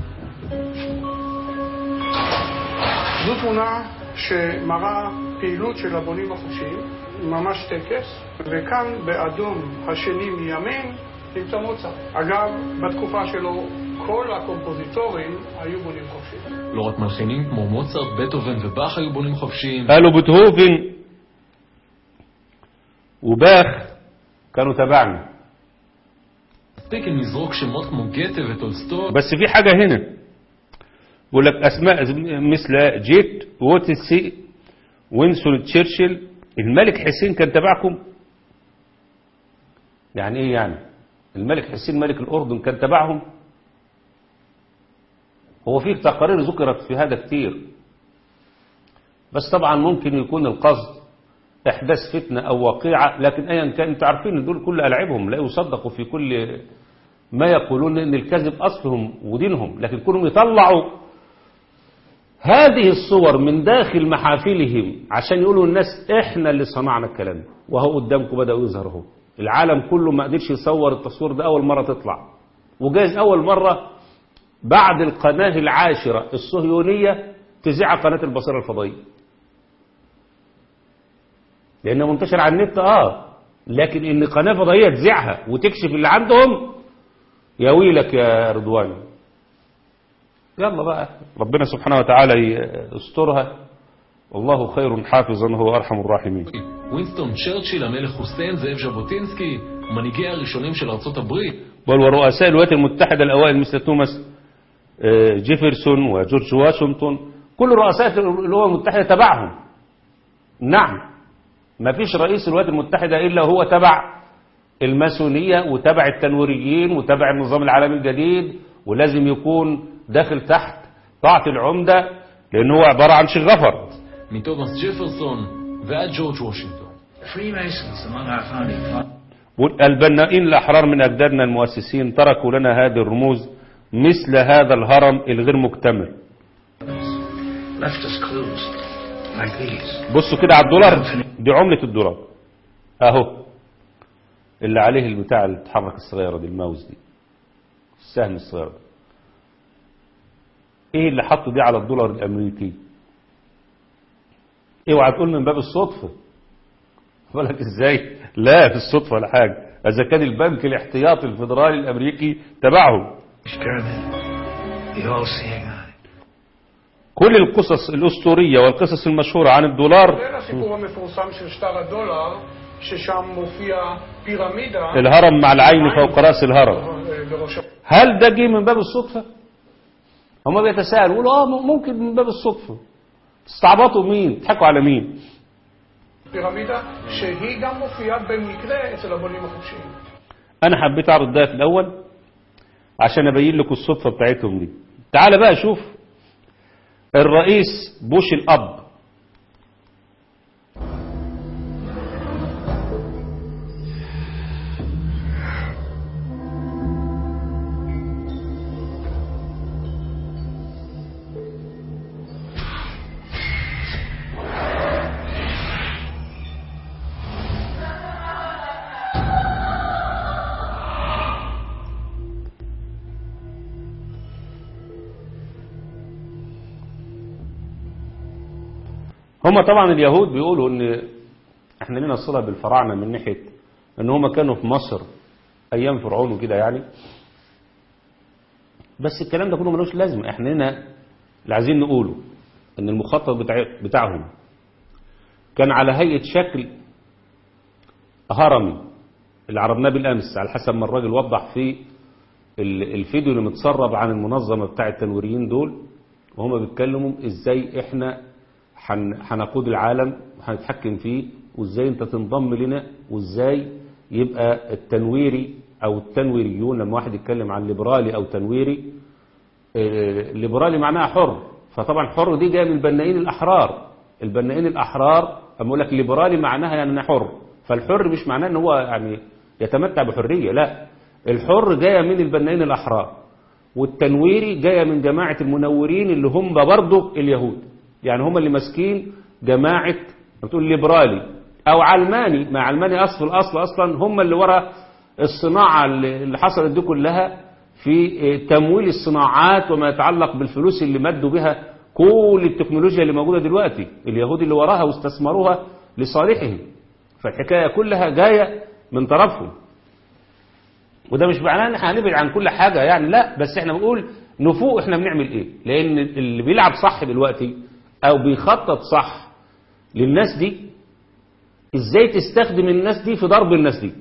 זו תמונה שמראה פעילות של הבונים החופשיים, ממש טקס, וכאן באדום השני מימין נמצא מוצרט. אגב, בתקופה שלו כל הקומפוזיטורים היו בונים חופשיים. לא רק מלחינים כמו מוצרט, בטהובן ובאך היו בונים חופשיים. قالوا بيتهوفن وباخ كانوا تبعنا מספיק אם נזרוק שמות כמו גתה וטולסטוי, بس في حاجة هنا بيقول لك أسماء مثل جيت ووتسي وينسون تشرشل الملك حسين كان تبعكم يعني ايه يعني الملك حسين ملك الأردن كان تبعهم هو في تقارير ذكرت في هذا كتير بس طبعا ممكن يكون القصد احداث فتنة او وقيعة لكن ايا كان انتوا عارفين ان دول كل العابهم لا يصدقوا في كل ما يقولون ان الكذب اصلهم ودينهم لكن كلهم يطلعوا هذه الصور من داخل محافلهم عشان يقولوا الناس احنا اللي صنعنا الكلام ده. وهو قدامكم بدأوا يظهروا العالم كله ما قدرش يصور التصوير ده اول مرة تطلع وجايز اول مرة بعد القناة العاشرة الصهيونية تذيع قناة البصيرة الفضائية لأنها منتشرة على النت اه لكن ان قناة فضائية تذيعها وتكشف اللي عندهم يا ويلك يا رضوان يلا بقى ربنا سبحانه وتعالى يسترها والله خير حافظا هو أرحم الراحمين ווינסטון צ'רצ'יל, המלך חוסיין, זאב ז'בוטינסקי, מנהיגי הראשונים של ארצות הברית, بل ورؤساء الولايات المتحدة الأوائل مثل توماس آه، جيفرسون وجورج واشنطن كل رؤساء الأمم المتحدة تبعهم نعم ما فيش رئيس الولايات المتحدة إلا هو تبع الماسونية وتبع التنويريين وتبع النظام العالمي الجديد ولازم يكون داخل تحت طاعة العمدة لأن هو عبارة عن شغفر מתומאס ג'פרסון ועד ג'ורג' וושינגטון. Freemasons among our founding fathers. البنائين الأحرار من أجدادنا المؤسسين تركوا لنا هذه الرموز مثل هذا الهرم الغير مكتمل left us clues like these. بصوا كده على الدولار دي عملة الدولار اهو اللي عليه البتاع اللي بتتحرك الصغيرة دي الماوس دي السهم الصغير ده ايه اللي حطوا دي على الدولار الامريكي اوعى تقول من باب الصدفة بالك ازاي لا في الصدفة ولا حاجة اذا كان البنك الاحتياطي الفيدرالي الامريكي تبعهم Pyramid. The all-seeing eye. كل القصص الاسطورية والقصص المشهورة عن الدولار זה הסיפור המפורסם של שטר הדולר, ששם מופיע פירמידה الهرم مع العين فوق راس الهرم אה, בראש هل ده جه من باب الصدفة هما بيتساءلوا يقولوا اه ممكن من باب الصدفة استعبطوا مين تضحكوا على مين הפירמידה, שהיא גם מופיעה במקרה אצל הבונים החופשיים. انا حبيت اعرض ده في الاول عشان ابين لكم الصدفة بتاعتهم دي تعال بقى شوف الرئيس بوش الاب هم طبعا اليهود بيقولوا ان احنا لنا صلة بالفراعنة من ناحية ان هم كانوا في مصر ايام فرعون وكده يعني بس الكلام ده كله ملوش لازمة احنا هنا اللي عايزين نقوله ان المخطط بتاع بتاعهم كان على هيئة شكل هرمي اللي عرضناه بالامس على حسب ما الراجل وضح في ال- الفيديو اللي متسرب عن المنظمة بتاع التنويريين دول وهم بيتكلموا ازاي احنا هن- هنقود العالم وهنتحكم فيه وازاي انت تنضم لنا وازاي يبقى التنويري او التنويريون لما واحد يتكلم عن ليبرالي او تنويري آه، ليبرالي معناها حر فطبعا حر دي جايه من البنائين الاحرار البنائين الاحرار اما اقول لك ليبرالي معناها يعني انا حر فالحر مش معناه ان هو يعني يتمتع بحريه لا الحر جايه من البنائين الاحرار والتنويري جاية من جماعة المنورين اللي هم برضه اليهود يعني هم اللي ماسكين جماعة بتقول ليبرالي او علماني ما علماني اصل الاصل اصلا هم اللي ورا الصناعة اللي اللي حصلت دي كلها في تمويل الصناعات وما يتعلق بالفلوس اللي مدوا بها كل التكنولوجيا اللي موجودة دلوقتي اليهود اللي وراها واستثمروها لصالحهم فالحكاية كلها جاية من طرفهم وده مش معناه ان احنا هنبعد عن كل حاجة يعني لا بس احنا بنقول نفوق احنا بنعمل ايه لان اللي بيلعب صح دلوقتي او بيخطط صح للناس دي ازاي تستخدم الناس دي في ضرب الناس دي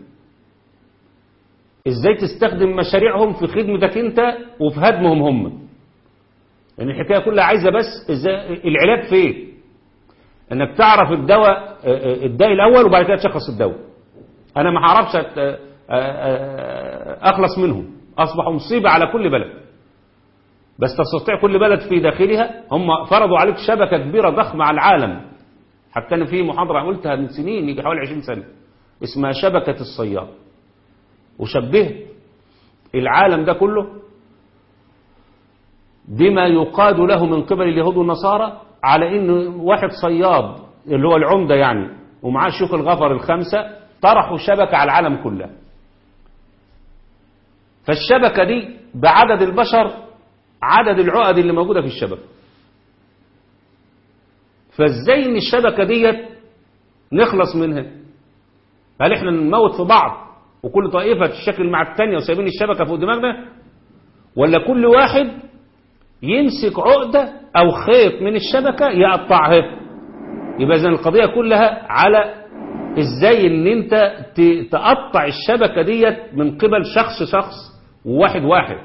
ازاي تستخدم مشاريعهم في خدمتك انت وفي هدمهم هم يعني الحكايه كلها عايزه بس ازاي العلاج فين انك تعرف الدواء الداء الاول وبعد كده تشخص الدواء انا ما هعرفش أت- أ- أ- اخلص منهم اصبحوا مصيبه على كل بلد بس تستطيع كل بلد في داخلها هم فرضوا عليك شبكه كبيره ضخمه على العالم حتى انا في محاضره قلتها من سنين يجي حوالي 20 سنه اسمها شبكه الصياد وشبهت العالم ده كله بما يقاد له من قبل اليهود والنصارى على ان واحد صياد اللي هو العمدة يعني ومعاه شيوخ الغفر الخمسة طرحوا شبكة على العالم كله فالشبكة دي بعدد البشر عدد العقد اللي موجودة في الشبكة فازاي ان الشبكة ديت نخلص منها هل احنا نموت في بعض وكل طائفة تشكل مع الثانية وسايبين الشبكة فوق دماغنا ولا كل واحد يمسك عقدة أو خيط من الشبكة يقطعها يبقى إذن القضية كلها على إزاي إن أنت ت- تقطع الشبكة ديت من قبل شخص شخص وواحد واحد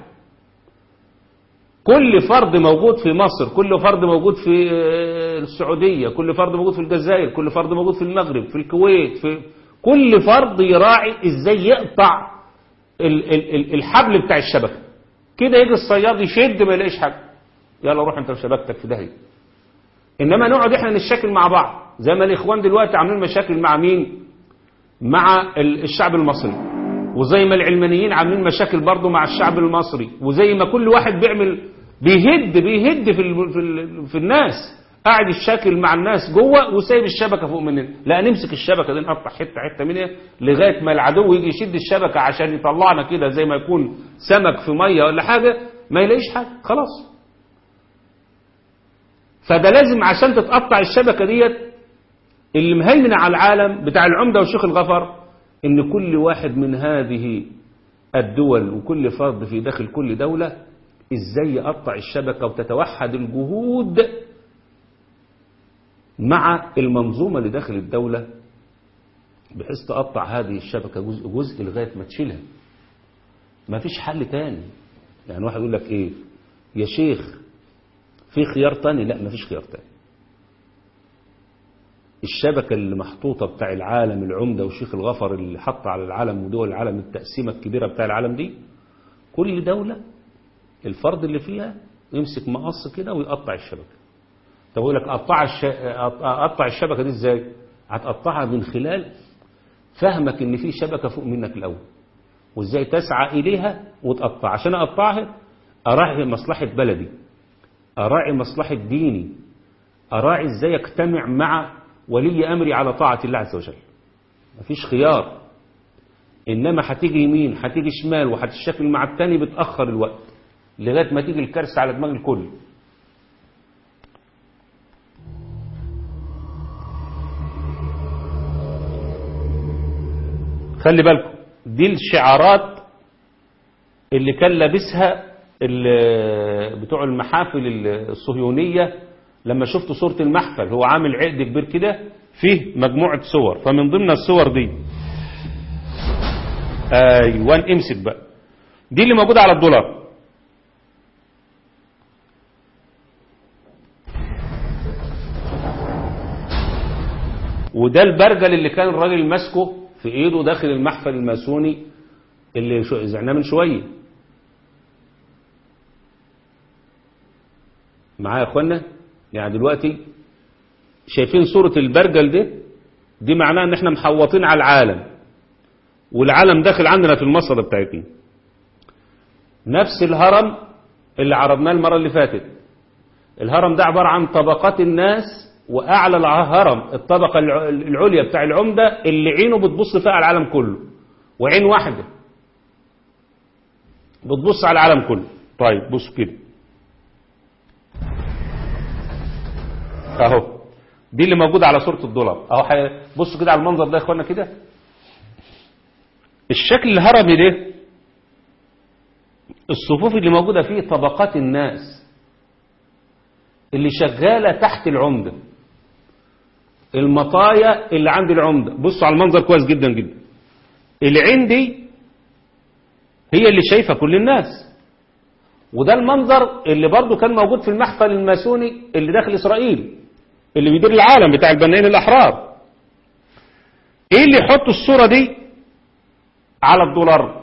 كل فرد موجود في مصر كل فرد موجود في آه، السعودية كل فرد موجود في الجزائر كل فرد موجود في المغرب في الكويت في كل فرد يراعي ازاي يقطع ال- ال- ال- الحبل بتاع الشبكة كده يجي الصياد يشد ما يلاقيش حاجة يلا روح انت وشبكتك في داهية انما نقعد احنا نشكل مع بعض زي ما الاخوان دلوقتي عاملين مشاكل مع مين مع ال- الشعب المصري وزي ما العلمانيين عاملين مشاكل برضه مع الشعب المصري وزي ما كل واحد بيعمل بيهد بيهد في ال في, ال في الناس قاعد يشاكل مع الناس جوه وسايب الشبكه فوق مننا لا نمسك الشبكه دي نقطع حته حته منها لغايه ما العدو يجي يشد الشبكه عشان يطلعنا كده زي ما يكون سمك في ميه ولا حاجه ما يلاقيش حاجه خلاص فده لازم عشان تتقطع الشبكه ديت اللي مهيمنه على العالم بتاع العمده والشيخ الغفر ان كل واحد من هذه الدول وكل فرد في داخل كل دوله ازاي يقطع الشبكه وتتوحد الجهود مع المنظومه اللي داخل الدوله بحيث تقطع هذه الشبكه جزء جزء لغايه ما تشيلها ما فيش حل تاني يعني واحد يقول لك ايه يا شيخ في خيار تاني لا ما فيش خيار تاني الشبكة اللي محطوطة بتاع العالم العمدة وشيخ الغفر اللي حط على العالم ودول العالم التقسيمة الكبيرة بتاع العالم دي كل دولة الفرد اللي فيها يمسك مقص كده ويقطع الشبكة طب يقول لك قطع الش... قطع الشبكة دي ازاي هتقطعها من خلال فهمك ان في شبكة فوق منك الاول وازاي تسعى اليها وتقطع عشان اقطعها اراعي مصلحة بلدي اراعي مصلحة ديني اراعي ازاي اجتمع مع ولي امري على طاعة الله عز وجل مفيش خيار انما هتيجي يمين هتيجي شمال وهتشكل مع التاني بتاخر الوقت لغايه ما تيجي الكارثه على دماغ الكل خلي بالكم دي الشعارات اللي كان لابسها ال- بتوع المحافل الصهيونية لما شفت صورة المحفل هو عامل عقد كبير كده فيه مجموعة صور فمن ضمن الصور دي ايوان امسك بقى دي اللي موجودة على الدولار وده البرجل اللي كان الراجل ماسكه في ايده داخل المحفل الماسوني اللي شو- زعناه من شويه معايا يا اخوانا يعني دلوقتي شايفين صورة البرجل ده دي معناها ان احنا محوطين على العالم والعالم داخل عندنا في المصدر بتاعتنا نفس الهرم اللي عرضناه المرة اللي فاتت الهرم ده عبارة عن طبقات الناس وأعلى الهرم الطبقة الع- العليا بتاع العمدة اللي عينه بتبص فيها على العالم كله وعين واحدة بتبص على العالم كله طيب بص كده اهو دي اللي موجودة على صورة الدولار اهو حي- بصوا كده على المنظر ده يا اخوانا كده الشكل الهرمي ده الصفوف اللي موجودة فيه طبقات الناس اللي شغالة تحت العمدة المطايا اللي عند العمدة بصوا على المنظر كويس جدا جدا العين دي هي اللي شايفة كل الناس وده المنظر اللي برضو كان موجود في المحفل الماسوني اللي داخل إسرائيل اللي بيدير العالم بتاع البنائين الأحرار ايه اللي يحط الصورة دي على الدولار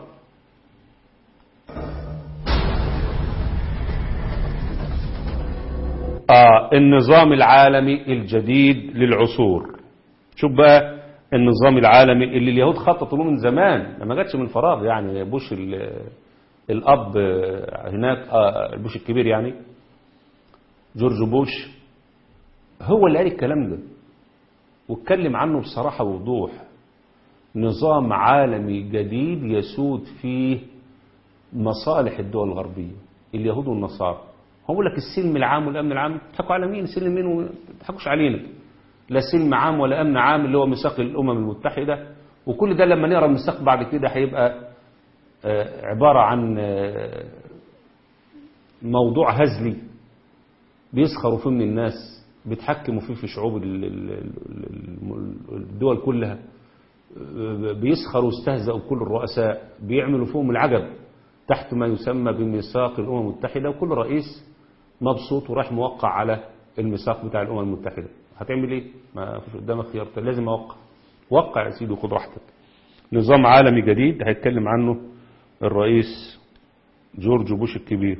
آه النظام العالمي الجديد للعصور شوف بقى النظام العالمي اللي اليهود خططوا له من زمان ما جاتش من فراغ يعني بوش ال- الأب آه، هناك آه، بوش الكبير يعني جورج بوش هو اللي قال الكلام ده واتكلم عنه بصراحة ووضوح نظام عالمي جديد يسود فيه مصالح الدول الغربية اليهود والنصارى هو يقول لك السلم العام والأمن العام بتضحكوا على مين سلم مين وما بتضحكوش علينا لا سلم عام ولا أمن عام اللي هو ميثاق الأمم المتحدة وكل ده لما نقرا الميثاق بعد كده هيبقى آه، عبارة عن آه، موضوع هزلي بيسخروا فيه من الناس بيتحكموا فيه في شعوب ال- ال- ال- الدول كلها بيسخروا واستهزأوا كل الرؤساء بيعملوا فيهم العجب تحت ما يسمى بميثاق الأمم المتحدة وكل رئيس مبسوط وراح موقع على الميثاق بتاع الأمم المتحدة هتعمل ايه؟ ما فيش قدامك خيار تاني، لازم اوقع وقع يا سيدي وخد راحتك نظام عالمي جديد هيتكلم عنه الرئيس جورج بوش الكبير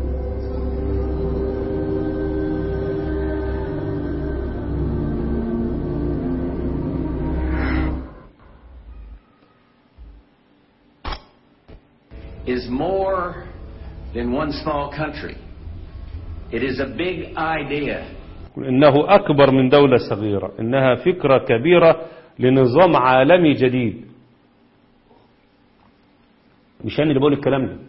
is more than one small country. It is a big idea. إنه أكبر من دولة صغيرة إنها فكرة كبيرة لنظام عالمي جديد مش أنا اللي بقول الكلام ده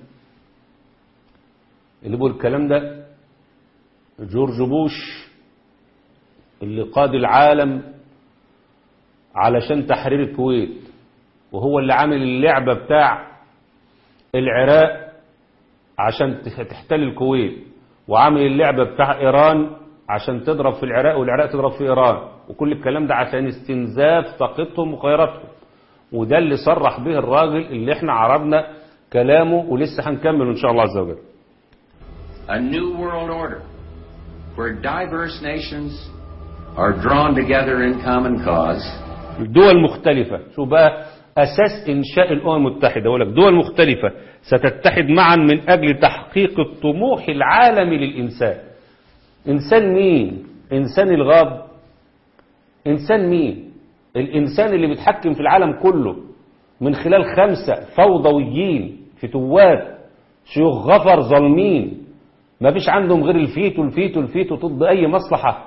اللي بقول الكلام ده جورج بوش اللي قاد العالم علشان تحرير الكويت وهو اللي عامل اللعبة بتاع العراق عشان تحتل الكويت وعامل اللعبة بتاع إيران عشان تضرب في العراق والعراق تضرب في إيران وكل الكلام ده عشان استنزاف طاقتهم وخيراتهم وده اللي صرح به الراجل اللي احنا عرضنا كلامه ولسه هنكمل إن شاء الله عز وجل A new world order where diverse nations are drawn together in common cause دول مختلفة شو بقى أساس إنشاء الأمم المتحدة أقول لك دول مختلفة ستتحد معا من أجل تحقيق الطموح العالمي للإنسان إنسان مين؟ إنسان الغاب إنسان مين؟ الإنسان اللي بيتحكم في العالم كله من خلال خمسة فوضويين فتوات شيوخ غفر ظالمين ما فيش عندهم غير الفيت والفيت والفيت ضد أي مصلحة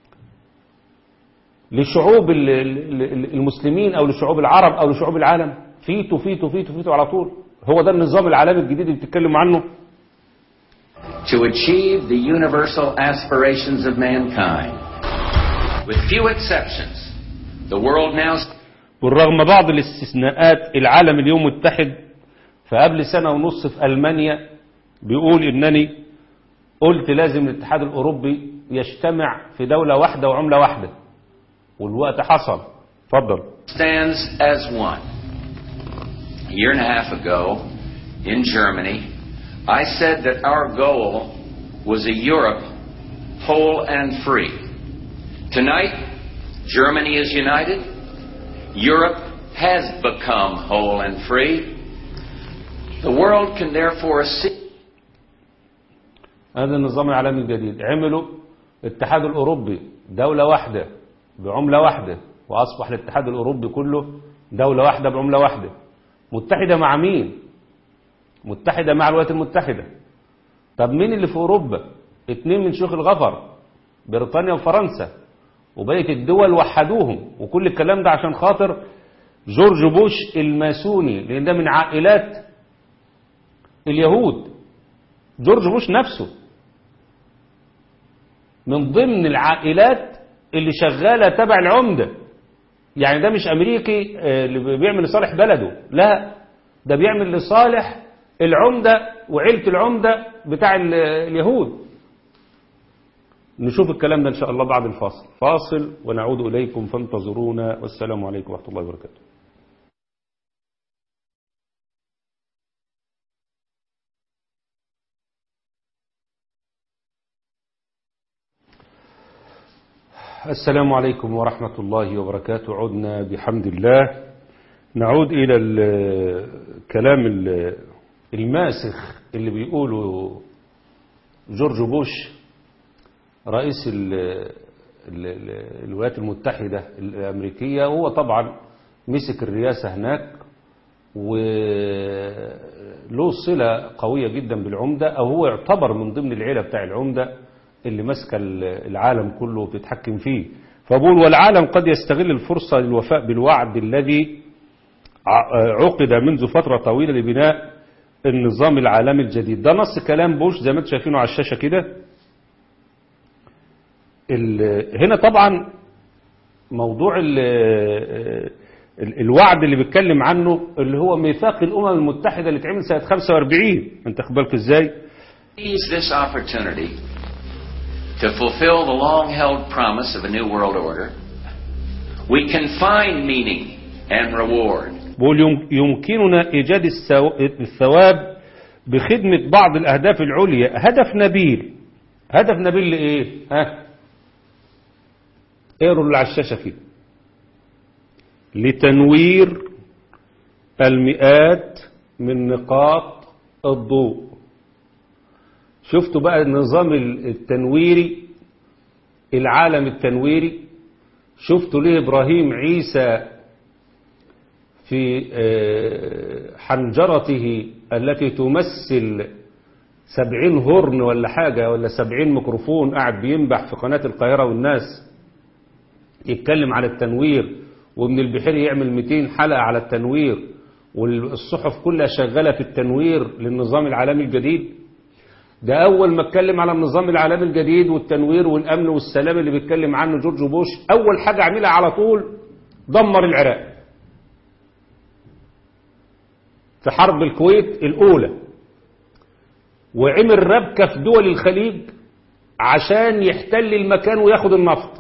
لشعوب ال- ال- ال- المسلمين أو لشعوب العرب أو لشعوب العالم فيتو فيتو فيتو فيتو على طول هو ده النظام العالمي الجديد اللي بتتكلموا عنه to achieve the universal aspirations of mankind. With few exceptions, the world now بالرغم بعض الاستثناءات العالم اليوم متحد فقبل سنة ونص في ألمانيا بيقول إنني قلت لازم الاتحاد الأوروبي يجتمع في دولة واحدة وعملة واحدة والوقت حصل اتفضل stands as one. A year and a half ago, in Germany, I said that our goal was a Europe whole and free. Tonight, Germany is united. Europe has become whole and free. The world can therefore see. هذا النظام العالمي الجديد عملوا الاتحاد الأوروبي دولة واحدة بعملة واحدة وأصبح الاتحاد الأوروبي كله دولة واحدة بعملة واحدة متحدة مع مين متحدة مع الولايات المتحدة طب مين اللي في أوروبا اتنين من شيوخ الغفر بريطانيا وفرنسا وبقية الدول وحدوهم وكل الكلام ده عشان خاطر جورج بوش الماسوني لأن ده من عائلات اليهود جورج بوش نفسه من ضمن العائلات اللي شغالة تبع العمدة يعني ده مش أمريكي آه، اللي بيعمل لصالح بلده لا ده بيعمل لصالح العمدة وعيلة العمدة بتاع ال- اليهود نشوف الكلام ده إن شاء الله بعد الفاصل فاصل ونعود إليكم فانتظرونا والسلام عليكم ورحمة الله وبركاته السلام عليكم ورحمة الله وبركاته عدنا بحمد الله نعود إلى الكلام ال- الماسخ اللي بيقوله جورج بوش رئيس ال ال ال الولايات المتحدة الأمريكية وهو طبعا مسك الرئاسة هناك وله صلة قوية جدا بالعمدة أو هو يعتبر من ضمن العيلة بتاع العمدة اللي ماسكة العالم كله وبتتحكم فيه فبقول والعالم قد يستغل الفرصة للوفاء بالوعد الذي ع- عقد منذ فترة طويلة لبناء النظام العالمي الجديد ده نص كلام بوش زي ما انتم شايفينه على الشاشة كده ال- هنا طبعا موضوع ال ال الوعد اللي بيتكلم عنه اللي هو ميثاق الأمم المتحدة اللي اتعمل سنة 45 انت خد بالك ازاي Seize this opportunity to fulfill the long held promise of a new world order. We can find meaning and reward بقول يم- يمكننا إيجاد السو- الثواب بخدمة بعض الأهداف العليا هدف نبيل هدف نبيل لإيه ها اقروا اللي على الشاشة كده لتنوير المئات من نقاط الضوء شفتوا بقى النظام التنويري العالم التنويري شفتوا ليه إبراهيم عيسى في آه، حنجرته التي تمثل سبعين هرن ولا حاجة ولا سبعين ميكروفون قاعد بينبح في قناة القاهرة والناس يتكلم على التنوير وابن البحيري يعمل 200 حلقة على التنوير والصحف كلها شغالة في التنوير للنظام العالمي الجديد ده أول ما اتكلم على النظام العالمي الجديد والتنوير والأمن والسلام اللي بيتكلم عنه جورج بوش أول حاجة عملها على طول دمر العراق في حرب الكويت الأولى وعمل ربكة في دول الخليج عشان يحتل المكان وياخد النفط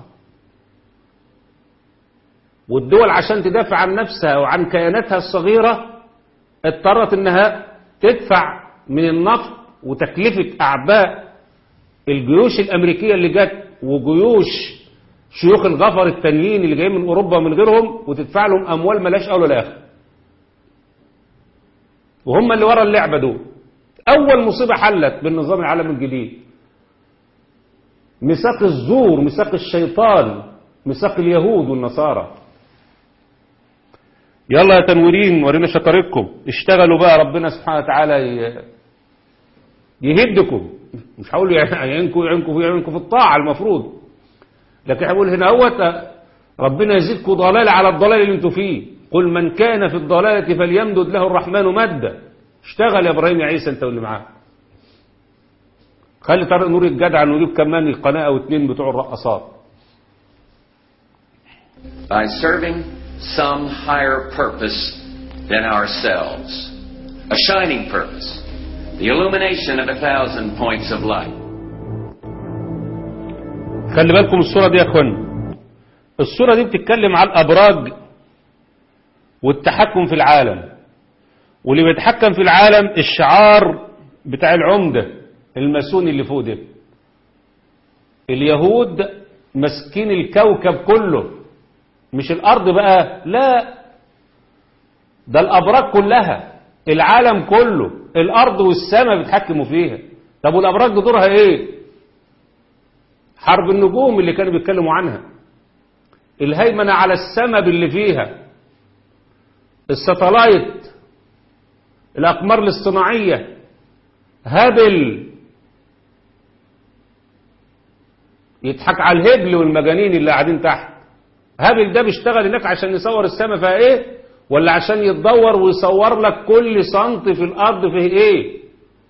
والدول عشان تدافع عن نفسها وعن كياناتها الصغيرة اضطرت انها تدفع من النفط وتكلفة أعباء الجيوش الأمريكية اللي جت وجيوش شيوخ الغفر التانيين اللي جايين من أوروبا ومن غيرهم وتدفع لهم أموال ملاش أول ولا آخر وهم اللي ورا اللعبة دول أول مصيبة حلت بالنظام العالمي الجديد ميثاق الزور ميثاق الشيطان ميثاق اليهود والنصارى يلا يا تنويرين ورينا شطارتكم اشتغلوا بقى ربنا سبحانه وتعالى ي- يهدكم مش هقول يعينكم يعينكم يعينكم في الطاعة المفروض لكن هقول هنا اهوت ربنا يزيدكم ضلال على الضلال اللي انتوا فيه قل من كان في الضلالة فليمدد له الرحمن مدا اشتغل يا ابراهيم يا عيسى انت واللي معاك خلي طارق نور الجدع نجيب كمان القناة او اتنين بتوع الرقصات by serving some higher purpose than ourselves. A shining purpose. The illumination of a thousand points of light. خلي بالكم الصورة دي يا اخوانا الصورة دي بتتكلم على الأبراج والتحكم في العالم واللي بيتحكم في العالم الشعار بتاع العمدة الماسوني اللي فوق ده اليهود ماسكين الكوكب كله مش الأرض بقى لا ده الأبراج كلها العالم كله الأرض والسماء بيتحكموا فيها طب والأبراج دي دورها ايه حرب النجوم اللي كانوا بيتكلموا عنها الهيمنة على السماء باللي فيها الستلايت الأقمار الاصطناعية هابل يضحك على الهبل والمجانين اللي قاعدين تحت هابل ده بيشتغل هناك عشان يصور السماء فيها ايه ولا عشان يتدور ويصور لك كل سنت في الارض فيه ايه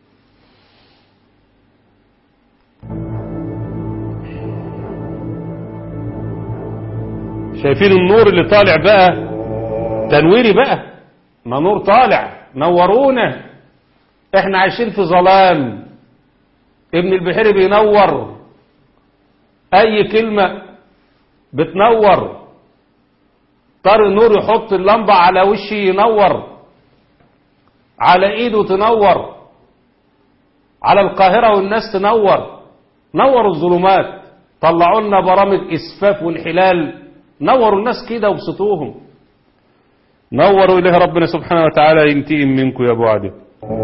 شايفين النور اللي طالع بقى تنويري بقى ما نور طالع نورونا احنا عايشين في ظلام ابن البحيري بينور اي كلمة بتنور طار النور يحط اللمبة على وشي ينور على ايده تنور على القاهرة والناس تنور نوروا الظلمات طلعوا لنا برامج اسفاف وانحلال نوروا الناس كده وابسطوهم نوروا إله ربنا سبحانه وتعالى ينتقم منكم يا أبو عدي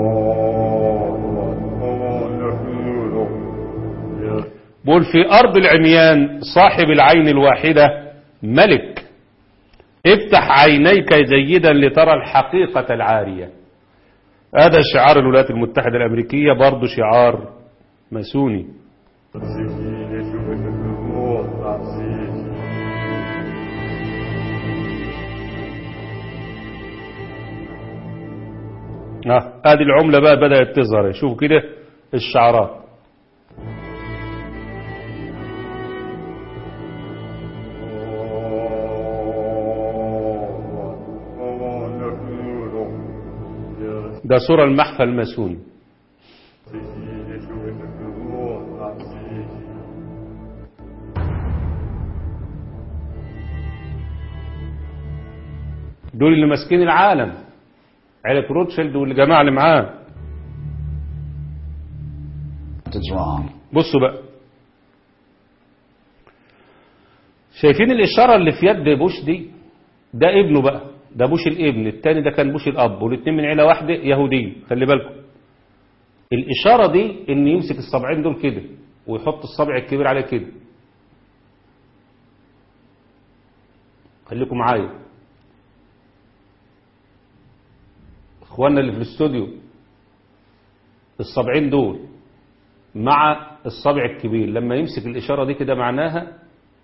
بقول في أرض العميان صاحب العين الواحدة ملك افتح عينيك جيدا لترى الحقيقة العارية هذا شعار الولايات المتحدة الأمريكية برضو شعار ماسوني اه ادي العملة بقى بدأت تظهر شوفوا كده الشعارات ده صورة المحفى الماسوني دول اللي ماسكين العالم عيلة روتشيلد والجماعة اللي معاه It's wrong. بصوا بقى شايفين الإشارة اللي في يد بوش دي ده ابنه بقى ده بوش الابن التاني ده كان بوش الأب والاتنين من عيلة واحدة يهودية خلي بالكم الإشارة دي إن يمسك الصبعين دول كده ويحط الصبع الكبير عليه كده خليكم معايا اخواننا اللي في الاستوديو الصبعين دول مع الصبع الكبير لما يمسك الإشارة دي كده معناها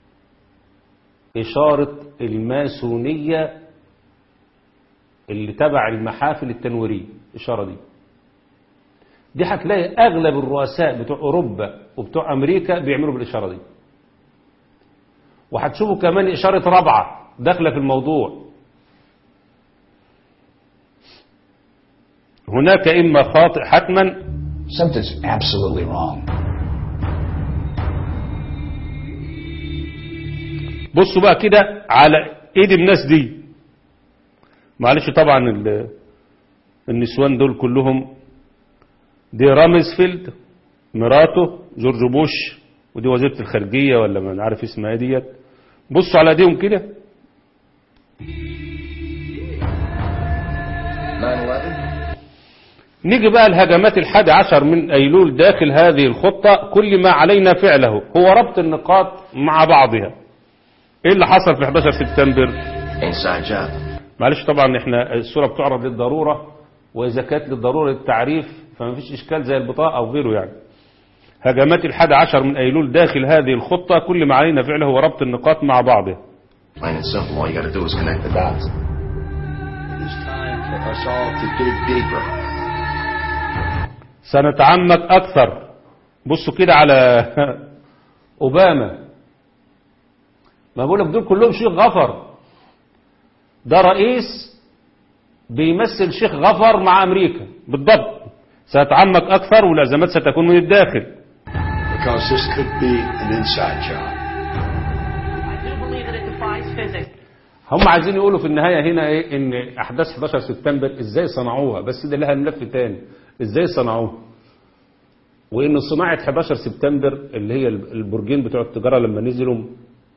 إشارة الماسونية اللي تبع المحافل التنويرية الإشارة دي دي هتلاقي أغلب الرؤساء بتوع أوروبا وبتوع أمريكا بيعملوا بالإشارة دي وهتشوفوا كمان إشارة رابعة داخلة في الموضوع هناك إما خاطئ حتما Something's absolutely wrong. بصوا بقى كده على ايد الناس دي معلش طبعا ال- النسوان دول كلهم دي رامزفيلد مراته جورج بوش ودي وزيرة الخارجية ولا ما عارف اسمها ايه ديت بصوا على ايديهم كده 9-11? نيجي بقى الهجمات الحادي عشر من أيلول داخل هذه الخطة كل ما علينا فعله هو ربط النقاط مع بعضها ايه اللي حصل في 11 سبتمبر Inside job. معلش طبعا احنا الصورة بتعرض للضرورة وإذا كانت للضرورة للتعريف فما فيش إشكال زي البطاقة أو غيره يعني هجمات الحادي عشر من أيلول داخل هذه الخطة كل ما علينا فعله هو ربط النقاط مع بعضها Plain and simple. All you got to do is connect the dots. It's time for us all to dig deeper. سنتعمق أكثر بصوا كده على أوباما ما بقولك دول كلهم شيخ غفر ده رئيس بيمثل شيخ غفر مع أمريكا بالضبط سنتعمق أكثر والأزمات ستكون من الداخل Because this could be an inside job. I do believe that it defies physics. هم عايزين يقولوا في النهاية هنا ايه ان احداث 11 سبتمبر ازاي صنعوها بس ده لها ملف تاني ازاي صنعوها وان صناعة 11 سبتمبر اللي هي البرجين بتوع التجارة لما نزلوا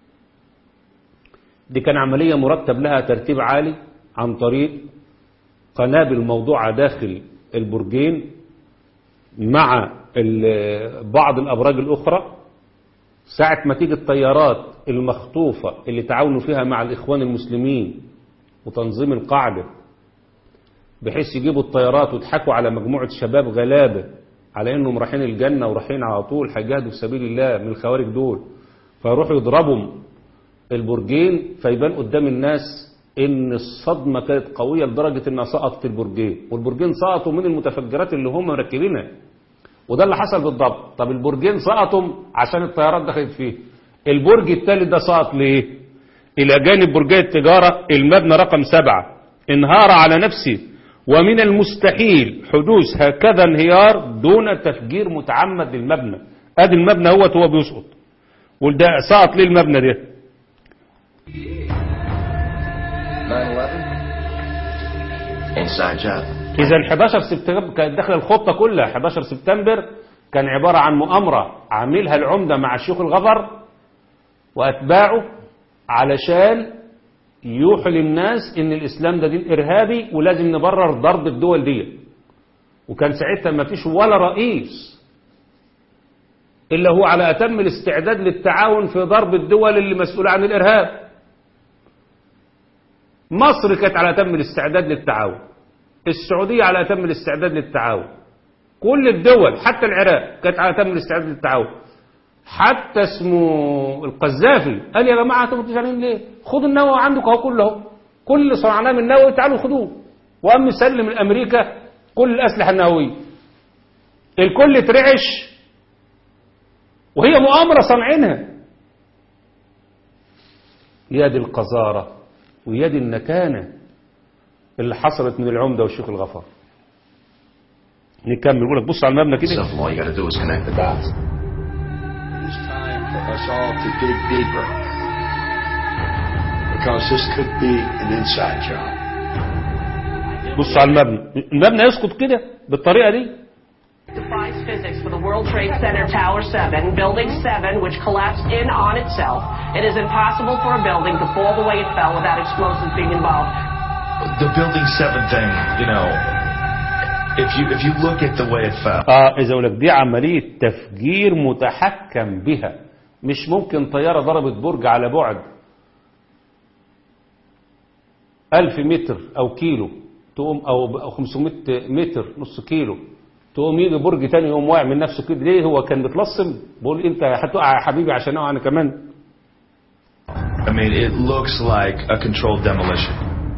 دي كان عملية مرتب لها ترتيب عالي عن طريق قنابل موضوعة داخل البرجين مع ال- بعض الأبراج الأخرى ساعة ما تيجي الطيارات المخطوفة اللي تعاونوا فيها مع الإخوان المسلمين وتنظيم القاعدة بحيث يجيبوا الطيارات ويضحكوا على مجموعة شباب غلابة على انهم رايحين الجنة ورايحين على طول هيجاهدوا في سبيل الله من الخوارج دول فيروحوا يضربوا البرجين فيبان قدام الناس ان الصدمة كانت قوية لدرجة انها سقطت البرجين والبرجين سقطوا من المتفجرات اللي هم مركبينها وده اللي حصل بالضبط طب البرجين سقطوا عشان الطيارات دخلت فيه البرج الثالث ده سقط ليه الى جانب برجي التجارة المبنى رقم سبعة انهار على نفسه ومن المستحيل حدوث هكذا انهيار دون تفجير متعمد للمبنى ادي المبنى هو هو بيسقط وده سقط ليه المبنى ده 9/11. Inside job. إذا 11 سبتمبر كانت داخل الخطة كلها 11 سبتمبر كان عبارة عن مؤامرة عاملها العمدة مع الشيوخ الغفر وأتباعه علشان يوحي للناس إن الإسلام ده دين إرهابي ولازم نبرر ضرب الدول دي وكان ساعتها ما فيش ولا رئيس إلا هو على أتم الاستعداد للتعاون في ضرب الدول اللي مسؤولة عن الإرهاب مصر كانت على أتم الاستعداد للتعاون السعودية على أتم الاستعداد للتعاون كل الدول حتى العراق كانت على أتم الاستعداد للتعاون حتى اسمه القذافي قال يا جماعة انتوا متزعلين ليه خدوا النووي عندكم اهو كله اهو كل اللي صنعناه من النووي تعالوا خدوه وقام مسلم لأمريكا كل الأسلحة النووية الكل اترعش وهي مؤامرة صنعينها يا دي القذارة ويا دي النكانة اللي حصلت من العمدة والشيخ الغفار نكمل يقول لك بص على المبنى كده Simple. All you got to do is connect the dots. It is time for us all to dig deeper. Because this could be an inside job. بص على المبنى المبنى يسقط كده بالطريقة دي defies physics for the World Trade Center Tower 7, Building 7, which collapsed in on itself. It is impossible for a building to fall the way it fell without explosives being involved. The Building 7 thing, you know, if you if you look at the way it fell, اه اذا اقول لك دي عملية تفجير متحكم بها مش ممكن طيارة ضربت برج على بعد ألف متر أو كيلو تقوم أو أو 500 متر نص كيلو تقوم يجي برج تاني يقوم واقع من نفسه كده ليه هو كان بتلصم بقول انت هتقع يا حبيبي عشان اقع انا كمان I mean, it looks like a controlled demolition.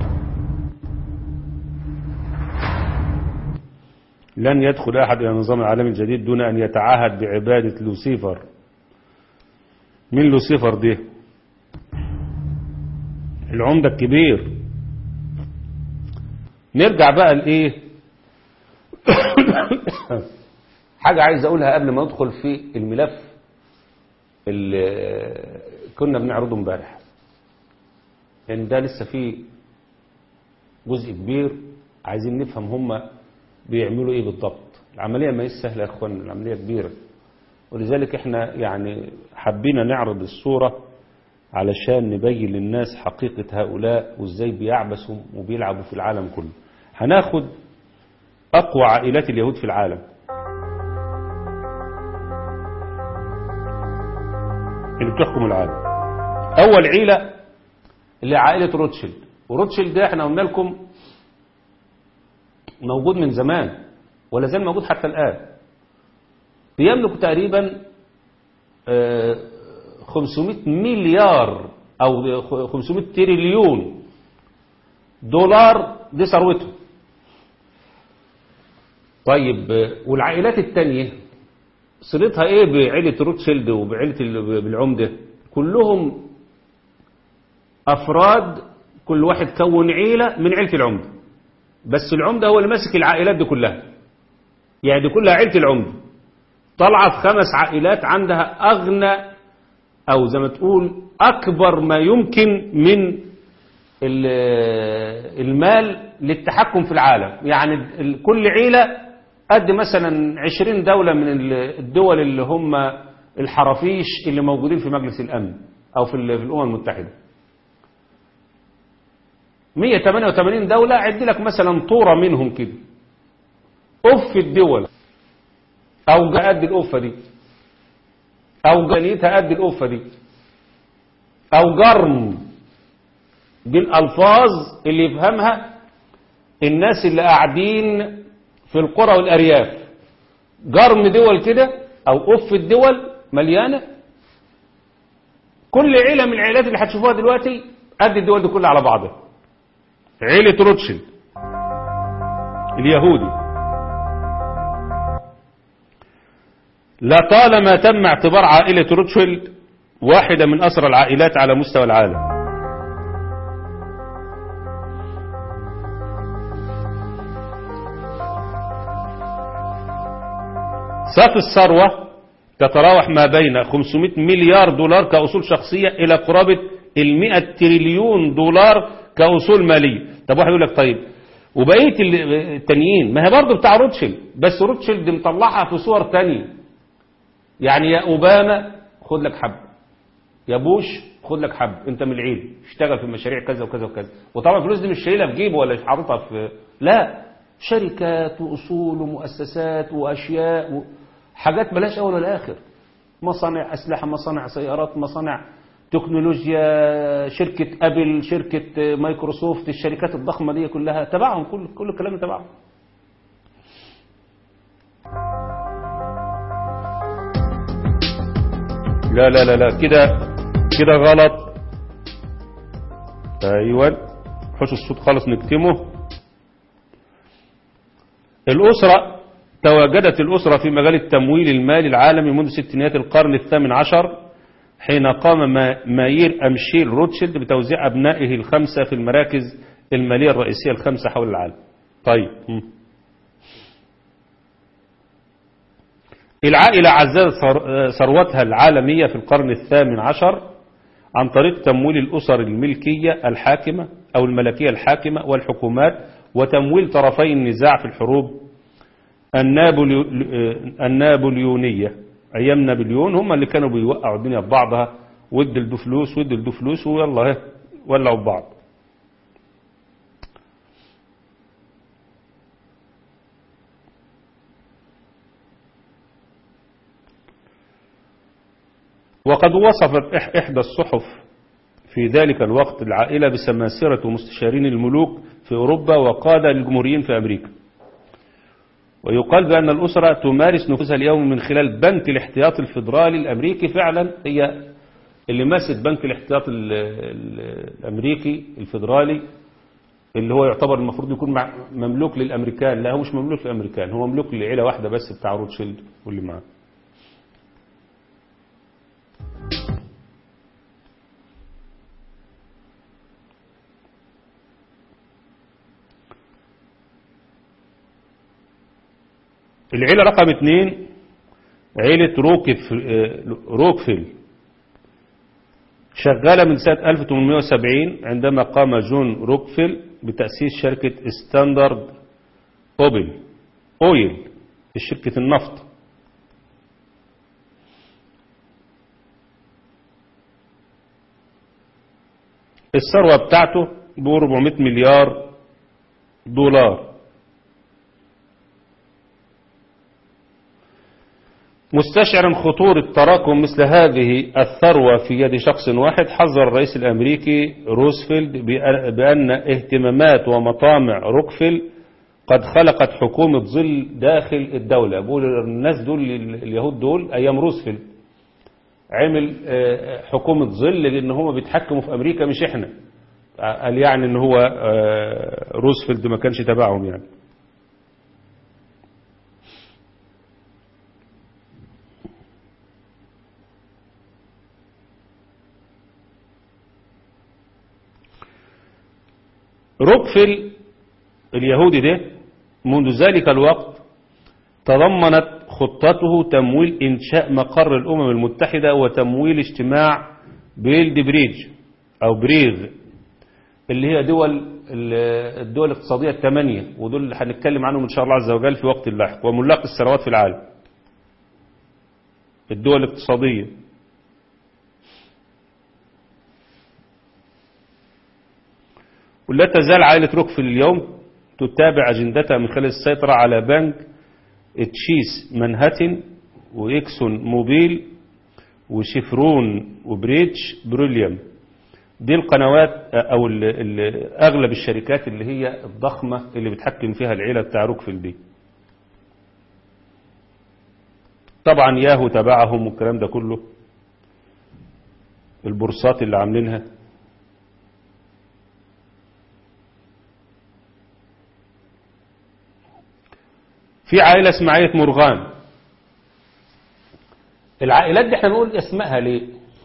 لن يدخل أحد إلى النظام العالمي الجديد دون أن يتعهد بعبادة لوسيفر مين لوسيفر ده العمدة الكبير نرجع بقى لإيه حاجة عايز أقولها قبل ما ندخل في الملف اللي كنا بنعرضه امبارح لأن ده لسه فيه جزء كبير عايزين نفهم هما بيعملوا ايه بالضبط العملية ما هي سهلة يا اخوان العملية كبيرة ولذلك احنا يعني حبينا نعرض الصورة علشان نبين للناس حقيقة هؤلاء وازاي بيعبسوا وبيلعبوا في العالم كله هناخد اقوى عائلات اليهود في العالم اللي بتحكم العالم اول عيلة اللي عائلة روتشيلد وروتشيلد ده احنا قلنا لكم موجود من زمان ولا زال موجود حتى الآن بيملك تقريبا 500 مليار أو 500 تريليون دولار دي ثروته طيب والعائلات التانية صلتها ايه بعيلة روتشيلد وبعيلة بالعمدة كلهم أفراد كل واحد كون عيلة من عيلة العمدة بس العمدة هو اللي ماسك العائلات دي كلها يعني دي كلها عيلة العمدة طلعت خمس عائلات عندها أغنى أو زي ما تقول أكبر ما يمكن من المال للتحكم في العالم يعني كل عيلة قد مثلا عشرين دولة من الدول اللي هم الحرافيش اللي موجودين في مجلس الأمن أو في الأمم المتحدة 188 دولة عد لك مثلا طورة منهم كده أف الدول أو قد الأفة دي أو جنيتها قد الأفة دي أو جرم بالألفاظ اللي يفهمها الناس اللي قاعدين في القرى والأرياف جرم دول كده أو أف الدول مليانة كل عيلة من العائلات اللي هتشوفوها دلوقتي قد الدول دي كلها على بعضها عيلة روتشيلد اليهودي لطالما تم اعتبار عائلة روتشيلد واحدة من أسرى العائلات على مستوى العالم صافي الثروة تتراوح ما بين 500 مليار دولار كأصول شخصية إلى قرابة ال 100 تريليون دولار كأصول مالية طب واحد يقول لك طيب وبقية ال- التانيين ما هي برضه بتاع روتشيلد بس روتشيلد مطلعها في صور تانية يعني يا أوباما خد لك حب يا بوش خد لك حب انت من العيد اشتغل في مشاريع كذا وكذا وكذا وطبعا الفلوس دي مش شايلها في جيبه ولا حاططها في لا شركات واصول ومؤسسات واشياء و... حاجات ملاش اول ولا اخر مصانع اسلحه مصانع سيارات مصانع تكنولوجيا شركه ابل شركه مايكروسوفت الشركات الضخمه دي كلها تبعهم كل كل الكلام ده تبعهم لا لا لا لا كده كده غلط ايوه حش الصوت خالص نكتمه الأسرة تواجدت الأسرة في مجال التمويل المالي العالمي منذ ستينيات القرن الثامن عشر حين قام ما- ماير أمشيل روتشيلد بتوزيع أبنائه الخمسة في المراكز المالية الرئيسية الخمسة حول العالم طيب م. العائلة عززت ثر- ثروتها العالمية في القرن الثامن عشر عن طريق تمويل الأسر الملكية الحاكمة أو الملكية الحاكمة والحكومات وتمويل طرفي النزاع في الحروب النابليو النابليونية أيام نابليون هم اللي كانوا بيوقعوا الدنيا ببعضها ود الدو فلوس ود الدو فلوس ويلا اهي ولعوا ببعض وقد وصفت إح- إحدى الصحف في ذلك الوقت العائلة بسماسرة ومستشارين الملوك في أوروبا وقادة الجمهوريين في أمريكا ويقال بأن الأسرة تمارس نفوذها اليوم من خلال بنك الاحتياط الفيدرالي الأمريكي فعلا هي اللي ماسك بنك الاحتياط ال- ال- الأمريكي الفيدرالي اللي هو يعتبر المفروض يكون مع- مملوك للأمريكان لا هو مش مملوك للأمريكان هو مملوك لعيلة واحدة بس بتاع روتشيلد واللي معاه العيلة رقم اثنين عيلة روكف روكفيل شغالة من سنة 1870 عندما قام جون روكفيل بتأسيس شركة ستاندرد أوبل أويل شركة النفط الثروة بتاعته ب 400 مليار دولار مستشعرا خطورة تراكم مثل هذه الثروة في يد شخص واحد حذر الرئيس الأمريكي روزفلت بأ- بأن اهتمامات ومطامع روكفيل قد خلقت حكومة ظل داخل الدولة بقول الناس دول اليهود دول أيام روزفلت عمل آه، حكومة ظل لأن هم بيتحكموا في أمريكا مش إحنا قال يعني إن هو آه، روزفلت ما كانش تبعهم يعني روكفيل اليهودي ده منذ ذلك الوقت تضمنت خطته تمويل إنشاء مقر الأمم المتحدة وتمويل اجتماع بيلد بريج أو بريغ اللي هي دول الدول الاقتصادية الثمانية ودول اللي هنتكلم عنهم إن شاء الله عز وجل في وقت لاحق وملاك الثروات في العالم الدول الاقتصادية ولا تزال عائلة روكفيل اليوم تتابع أجندتها من خلال السيطرة على بنك تشيس منهاتن وإكسون موبيل وشيفرون وبريتش بروليوم دي القنوات أو ال ال أغلب الشركات اللي هي الضخمة اللي بتحكم فيها العيلة بتاع روكفيل دي طبعا ياهو تبعهم والكلام ده كله البورصات اللي عاملينها في عائلة اسمها عائلة مرغان العائلات دي احنا بنقول اسمائها ليه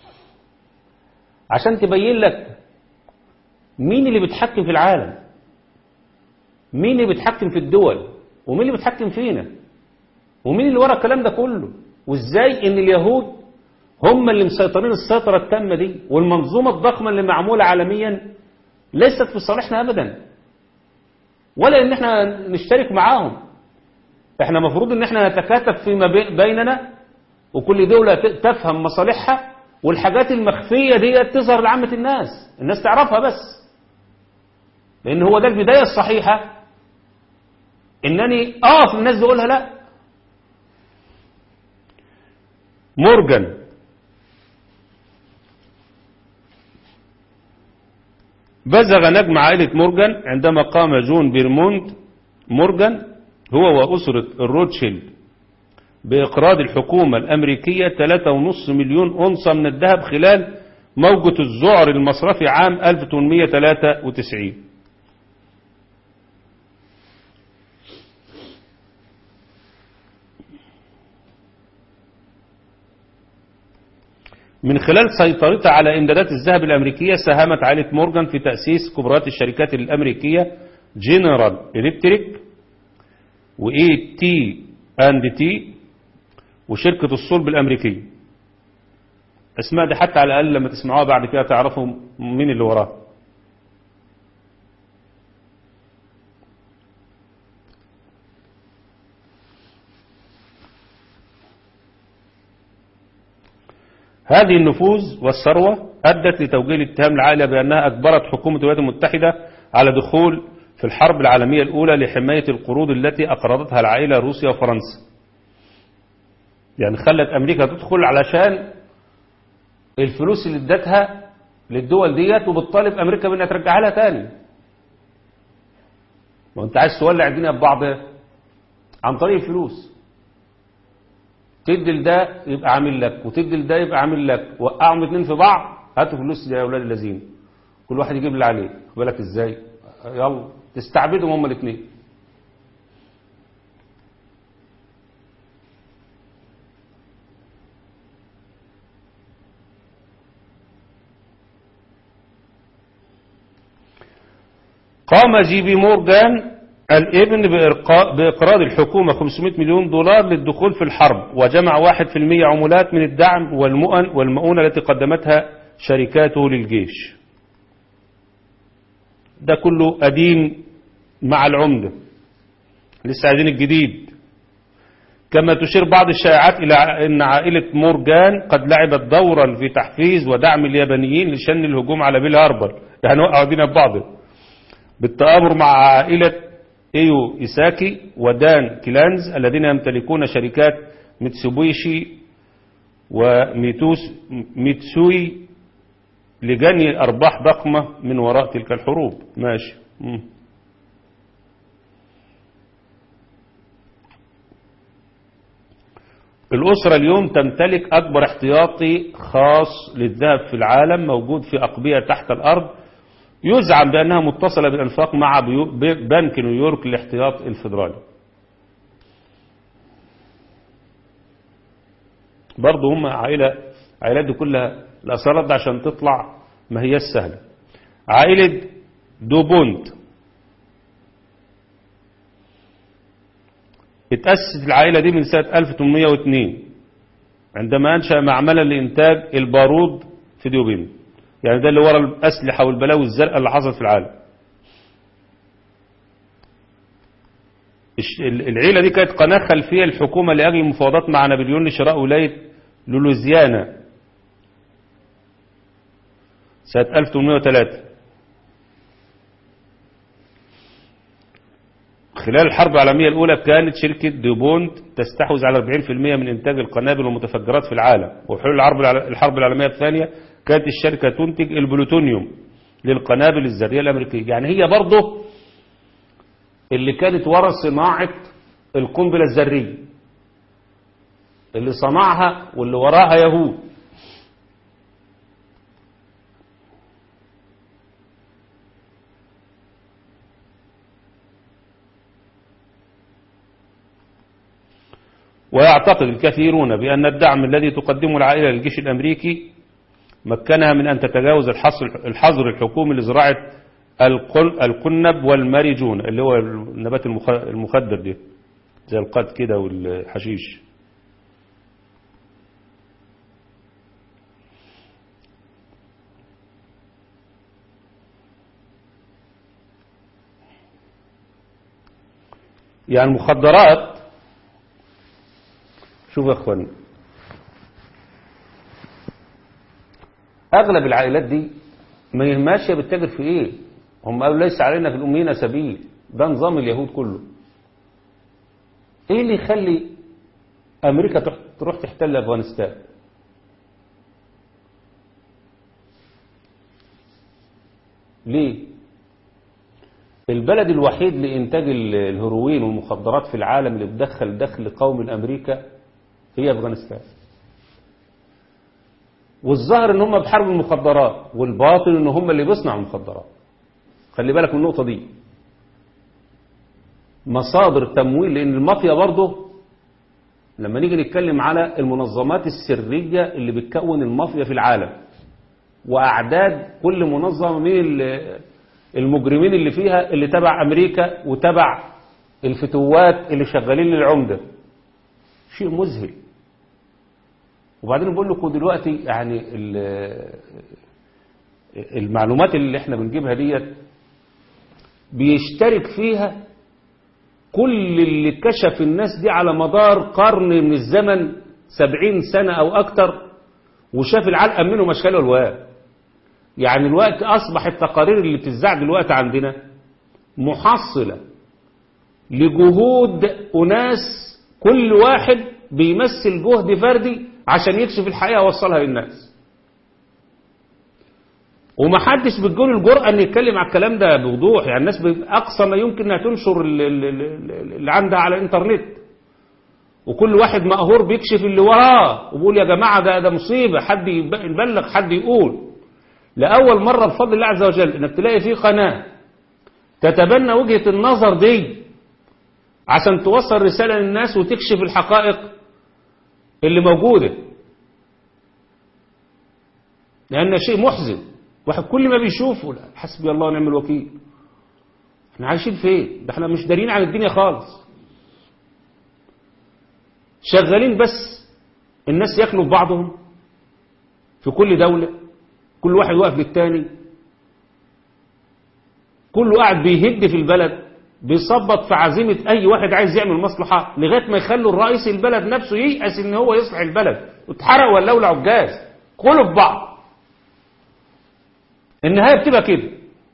عشان تبين لك مين اللي بيتحكم في العالم مين اللي بيتحكم في الدول ومين اللي بيتحكم فينا ومين اللي ورا الكلام ده كله وازاي ان اليهود هم اللي مسيطرين السيطرة التامة دي والمنظومة الضخمة اللي معمولة عالميا ليست في صالحنا ابدا ولا ان احنا نشترك معاهم احنا مفروض ان احنا نتكاتف فيما بيننا وكل دولة تفهم مصالحها والحاجات المخفية دي تظهر لعامة الناس الناس تعرفها بس لان هو ده البداية الصحيحة انني اقف الناس دي اقولها لا مورجان بزغ نجم عائلة مورجان عندما قام جون بيرمونت مورجان هو وأسرة الروتشيلد بإقراض الحكومة الأمريكية 3.5 مليون أنصة من الذهب خلال موجة الذعر المصرفي عام 1893 من خلال سيطرتها على إمدادات الذهب الأمريكية ساهمت عائلة مورجان في تأسيس كبرات الشركات الأمريكية جنرال إلكتريك وإي تي أند تي وشركة الصلب الأمريكية اسماء دي حتى على الأقل لما تسمعوها بعد كده تعرفوا مين اللي وراها هذه النفوذ والثروة أدت لتوجيه الاتهام العالية بأنها أجبرت حكومة الولايات المتحدة على دخول في الحرب العالمية الأولى لحماية القروض التي أقرضتها العائلة روسيا وفرنسا يعني خلت أمريكا تدخل علشان الفلوس اللي ادتها للدول ديت وبتطالب أمريكا بأنها ترجعها لها تاني ما أنت عايز تولع الدنيا ببعض عن طريق الفلوس تدي لده يبقى عامل لك وتدي لده يبقى عامل لك وقعهم اتنين في بعض هاتوا فلوس يا اولاد الذين كل واحد يجيب اللي عليه بالك ازاي يلا تستعبدهم هما الاثنين قام جي بي مورجان الابن بإقراض الحكومة 500 مليون دولار للدخول في الحرب وجمع 1% عمولات من الدعم والمؤن والمؤونة التي قدمتها شركاته للجيش ده كله قديم مع العمدة لسه عايزين الجديد كما تشير بعض الشائعات إلى أن عائلة مورجان قد لعبت دورا في تحفيز ودعم اليابانيين لشن الهجوم على بيل هاربر يعني وقعوا دينا ببعض بالتآمر مع عائلة ايو إيساكي ودان كيلانز الذين يمتلكون شركات ميتسوبيشي وميتوس ميتسوي لجني أرباح ضخمة من وراء تلك الحروب ماشي مم. الأسرة اليوم تمتلك أكبر احتياطي خاص للذهب في العالم موجود في أقبية تحت الأرض يزعم بأنها متصلة بالأنفاق مع بنك نيويورك للاحتياط الفيدرالي برضه هم عائلة عائلات دي كلها الأسرار دي عشان تطلع ما هي السهلة عائلة دوبونت اتأسست العائلة دي من سنة 1802 عندما أنشأ معملا لإنتاج البارود في ديوبين يعني ده اللي ورا الأسلحة والبلاوي الزرقاء اللي حصلت في العالم العيلة دي كانت قناة خلفية الحكومة لأجل المفاوضات مع نابليون لشراء ولاية لولوزيانا سنة 1803 خلال الحرب العالمية الأولى كانت شركة ديبونت تستحوذ على 40% من إنتاج القنابل والمتفجرات في العالم وحلول الحرب العالمية الثانية كانت الشركة تنتج البلوتونيوم للقنابل الذرية الأمريكية يعني هي برضه اللي كانت ورا صناعة القنبلة الذرية اللي صنعها واللي وراها يهود ويعتقد الكثيرون بأن الدعم الذي تقدمه العائلة للجيش الأمريكي مكنها من أن تتجاوز الحظر الحظر الحكومي لزراعة القن- القنب والماريجون اللي هو النبات المخ- المخدر ده زي القد كده والحشيش يعني المخدرات شوف يا اخواني اغلب العائلات دي ما هي ماشيه بتتاجر في ايه هم قالوا ليس علينا في الاميين سبيل ده نظام اليهود كله ايه اللي يخلي امريكا تروح- تروح تحتل افغانستان ليه البلد الوحيد لإنتاج ال- الهيروين والمخدرات في العالم اللي بتدخل دخل قومي لأمريكا هي أفغانستان والظاهر ان هم بحرب المخدرات والباطل ان هم اللي بيصنعوا المخدرات خلي بالك من النقطة دي مصادر تمويل لأن المافيا برضه لما نيجي نتكلم على المنظمات السرية اللي بتكون المافيا في العالم وأعداد كل منظمة من ال- المجرمين اللي فيها اللي تبع أمريكا وتبع الفتوات اللي شغالين للعمدة شيء مذهل وبعدين بقول لكم دلوقتي يعني ال- المعلومات اللي احنا بنجيبها ديت بيشترك فيها كل اللي كشف الناس دي على مدار قرن من الزمن سبعين سنة أو أكتر وشاف العلقة منهم أشكال والوان يعني الوقت أصبح التقارير اللي بتذاع دلوقتي عندنا محصلة لجهود أناس كل واحد بيمثل جهد فردي عشان يكشف الحقيقة ويوصلها للناس ومحدش بتجول الجرأة ان يتكلم على الكلام ده بوضوح يعني الناس بأقصى ما يمكن انها تنشر ال- ال- ال- اللي عندها على الانترنت وكل واحد مقهور بيكشف اللي وراه وبيقول يا جماعة ده ده مصيبة حد يب- يبلغ حد يقول لأول مرة بفضل الله عز وجل انك تلاقي في قناة تتبنى وجهة النظر دي عشان توصل رسالة للناس وتكشف الحقائق اللي موجودة لأن شيء محزن واحد كل ما بيشوفه لا حسبي الله ونعم الوكيل احنا عايشين فين ده احنا مش دارين عن الدنيا خالص شغالين بس الناس ياكلوا في بعضهم في كل دولة كل واحد واقف للتاني كله قاعد بيهد في البلد بيصبط في عزيمة أي واحد عايز يعمل مصلحة لغاية ما يخلوا الرئيس البلد نفسه ييأس إن هو يصلح البلد واتحرق ولا ولع الجاز كله في بعض النهاية بتبقى كده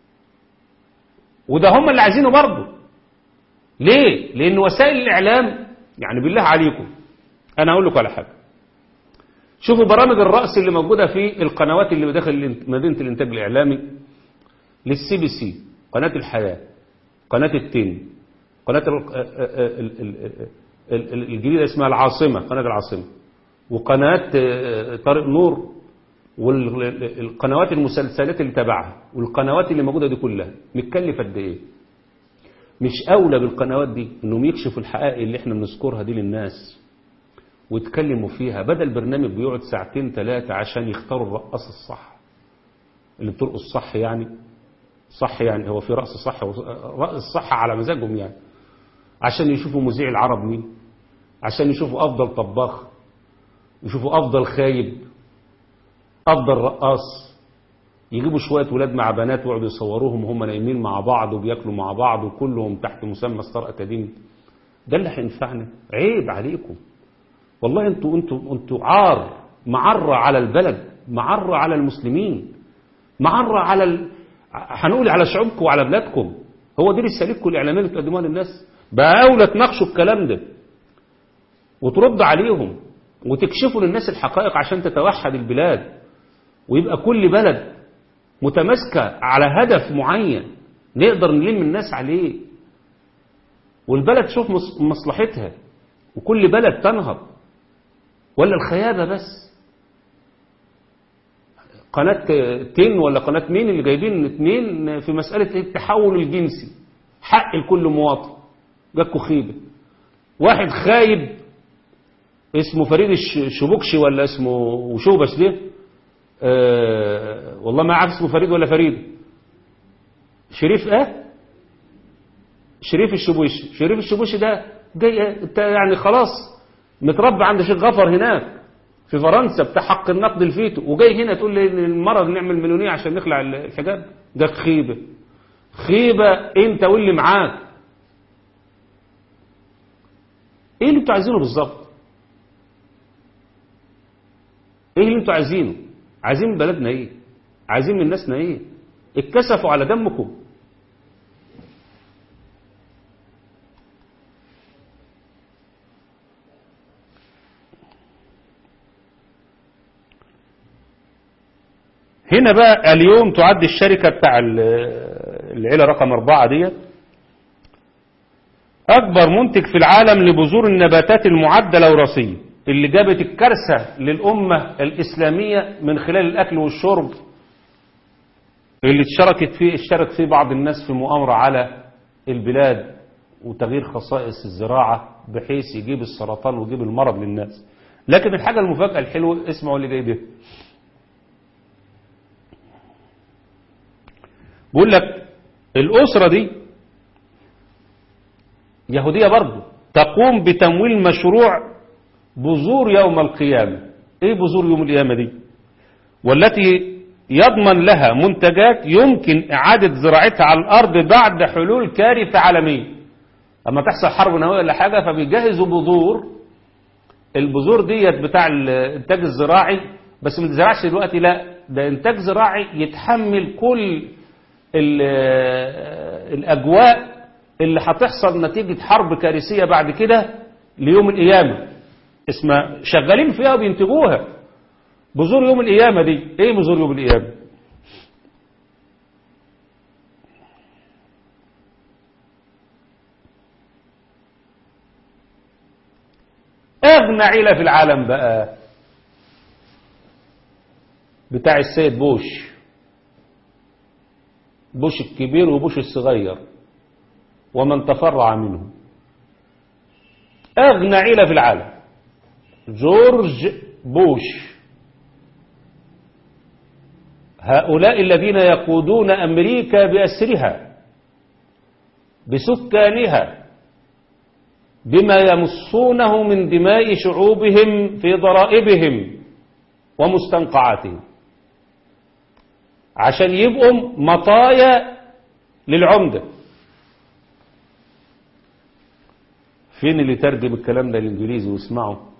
وده هم اللي عايزينه برضه ليه؟ لأن وسائل الإعلام يعني بالله عليكم أنا أقول لكم على حاجة شوفوا برامج الرأس اللي موجودة في القنوات اللي داخل مدينة الإنتاج الإعلامي للسي بي سي قناة الحياة قناة التين قناة ال- ال- ال- ال- ال- الجديدة اسمها العاصمة قناة العاصمة وقناة آه، طارق نور والقنوات المسلسلات اللي تبعها والقنوات اللي موجودة دي كلها متكلفة قد ايه مش أولى بالقنوات دي انهم يكشفوا الحقائق اللي احنا بنذكرها دي للناس ويتكلموا فيها بدل برنامج بيقعد ساعتين ثلاثة عشان يختاروا الرقاص الصح اللي بترقص صح يعني صح يعني هو في رأس صح رأس صح على مزاجهم يعني عشان يشوفوا مذيع العرب مين عشان يشوفوا أفضل طباخ يشوفوا أفضل خايب أفضل رقاص يجيبوا شوية ولاد مع بنات ويقعدوا يصوروهم وهم نايمين مع بعض وبياكلوا مع بعض وكلهم تحت مسمى ستار أكاديمي ده اللي هينفعنا عيب عليكم والله انتوا انتوا انتوا عار معرة على البلد معرة على المسلمين معرة على ال... هنقول على شعوبكم وعلى بلادكم هو دي رسالتكم الإعلامية اللي تقدموها للناس بقى أولى تناقشوا الكلام ده وترد عليهم وتكشفوا للناس الحقائق عشان تتوحد البلاد ويبقى كل بلد متماسكة على هدف معين نقدر نلم الناس عليه والبلد تشوف مص- مصلحتها وكل بلد تنهض ولا الخيابة بس قناة تين ولا قناة مين اللي جايبين اتنين في مسألة التحول الجنسي حق لكل مواطن جاكوا خيبة واحد خايب اسمه فريد الش- شبوكشي ولا اسمه وشوبش ده آه والله ما عارف اسمه فريد ولا فريد شريف ايه شريف الشبوشي شريف الشبوشي ده جاي انت يعني خلاص متربى عند شيخ غفر هناك في فرنسا بتاع حق النقد الفيتو وجاي هنا تقول لي ان المرض نعمل مليونية عشان نخلع الحجاب ده خيبة خيبة انت واللي معاك ايه اللي انتوا عايزينه بالظبط ايه اللي انتوا عايزينه عايزين من بلدنا ايه عايزين من ناسنا ايه اتكسفوا على دمكم هنا بقى اليوم تعد الشركة بتاع ال- العيلة رقم أربعة ديت أكبر منتج في العالم لبذور النباتات المعدلة وراثية اللي جابت الكارثة للأمة الإسلامية من خلال الأكل والشرب اللي اشتركت فيه اشترك فيه بعض الناس في مؤامرة على البلاد وتغيير خصائص الزراعة بحيث يجيب السرطان ويجيب المرض للناس لكن الحاجة المفاجأة الحلوة اسمعوا اللي جاي ده بيقول لك الأسرة دي يهودية برضه تقوم بتمويل مشروع بذور يوم القيامة ايه بذور يوم القيامة دي والتي يضمن لها منتجات يمكن إعادة زراعتها على الأرض بعد حلول كارثة عالمية أما تحصل حرب نووية ولا حاجة فبيجهزوا بذور البذور ديت بتاع الإنتاج الزراعي بس ما تزرعش دلوقتي لا ده إنتاج زراعي يتحمل كل ال- الأجواء اللي هتحصل نتيجة حرب كارثية بعد كده ليوم القيامة اسمها شغالين فيها وبينتجوها بذور يوم القيامة دي ايه بذور يوم القيامة اغنى عيلة في العالم بقى بتاع السيد بوش بوش الكبير وبوش الصغير ومن تفرع منه أغنى عيلة في العالم جورج بوش هؤلاء الذين يقودون أمريكا بأسرها بسكانها بما يمصونه من دماء شعوبهم في ضرائبهم ومستنقعاتهم عشان يبقوا مطايا للعمدة فين اللي ترجم الكلام ده الانجليزي واسمعه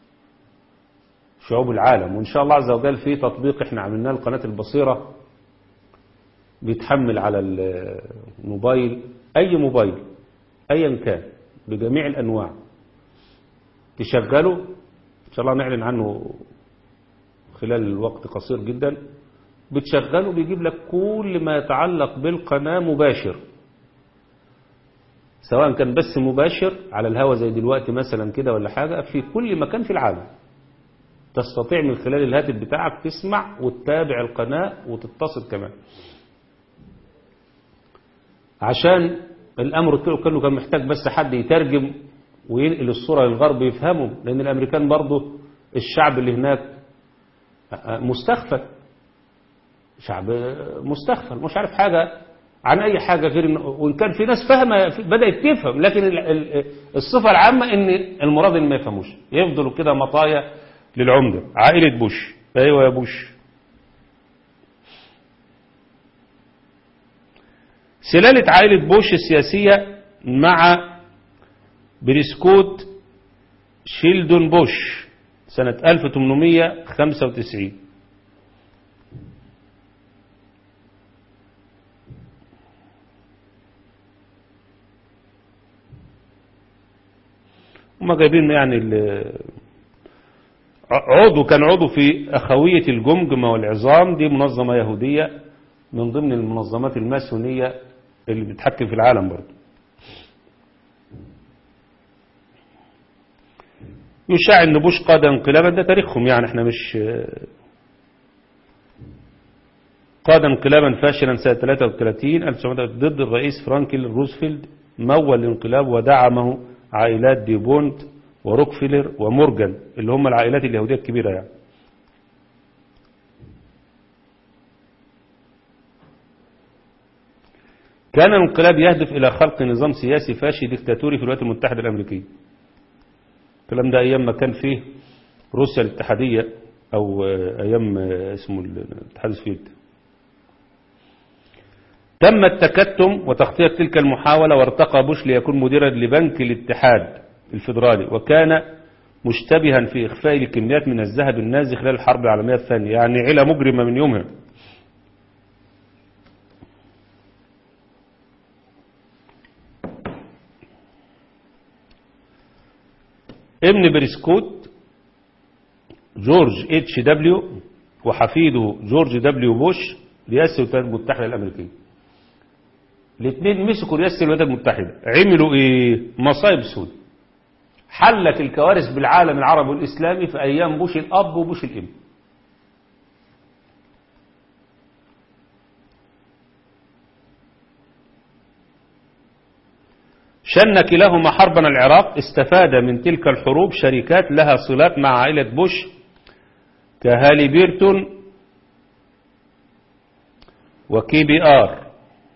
شعوب العالم وان شاء الله عز وجل في تطبيق احنا عملناه لقناة البصيرة بيتحمل على الموبايل اي موبايل ايا كان بجميع الانواع تشغله ان شاء الله نعلن عنه خلال الوقت قصير جدا بتشغله بيجيب لك كل ما يتعلق بالقناة مباشر سواء كان بس مباشر على الهواء زي دلوقتي مثلا كده ولا حاجة في كل مكان في العالم تستطيع من خلال الهاتف بتاعك تسمع وتتابع القناة وتتصل كمان عشان الأمر كله كان محتاج بس حد يترجم وينقل الصورة للغرب يفهمه لأن الأمريكان برضه الشعب اللي هناك مستخفى شعب مستخفى مش عارف حاجة عن أي حاجة غير إن وإن كان في ناس فاهمة بدأت تفهم لكن الصفة العامة إن المراد إن ما يفهموش يفضلوا كده مطايا للعمدة عائلة بوش أيوة يا بوش سلالة عائلة بوش السياسية مع بريسكوت شيلدون بوش سنة 1895 هم جايبين يعني عضو كان عضو في أخوية الجمجمة والعظام دي منظمة يهودية من ضمن المنظمات الماسونية اللي بتحكم في العالم برضه يشاع ان بوش قاد انقلابا ده تاريخهم يعني احنا مش قاد انقلابا فاشلا سنة 33 1900 ضد الرئيس فرانكلين روزفلت مول الانقلاب ودعمه عائلات دي بونت وروكفيلر ومورجان اللي هم العائلات اليهودية الكبيرة يعني كان الانقلاب يهدف إلى خلق نظام سياسي فاشي ديكتاتوري في الولايات المتحدة الأمريكية الكلام ده أيام ما كان فيه روسيا الاتحادية أو أيام اسمه الاتحاد السوفيتي تم التكتم وتغطية تلك المحاولة وارتقى بوش ليكون مديرا لبنك الاتحاد الفيدرالي وكان مشتبها في إخفاء الكميات من الذهب النازي خلال الحرب العالمية الثانية يعني عيلة مجرمة من يومها ابن بريسكوت جورج اتش دبليو وحفيده جورج دبليو بوش رئاسة الولايات المتحدة الأمريكية الاثنين مسكوا رئاسة الولايات المتحدة عملوا ايه مصايب سود حلت الكوارث بالعالم العربي والإسلامي في أيام بوش الأب وبوش الابن شن كلاهما حربا العراق استفاد من تلك الحروب شركات لها صلات مع عائلة بوش كهالي بيرتون وكي بي آر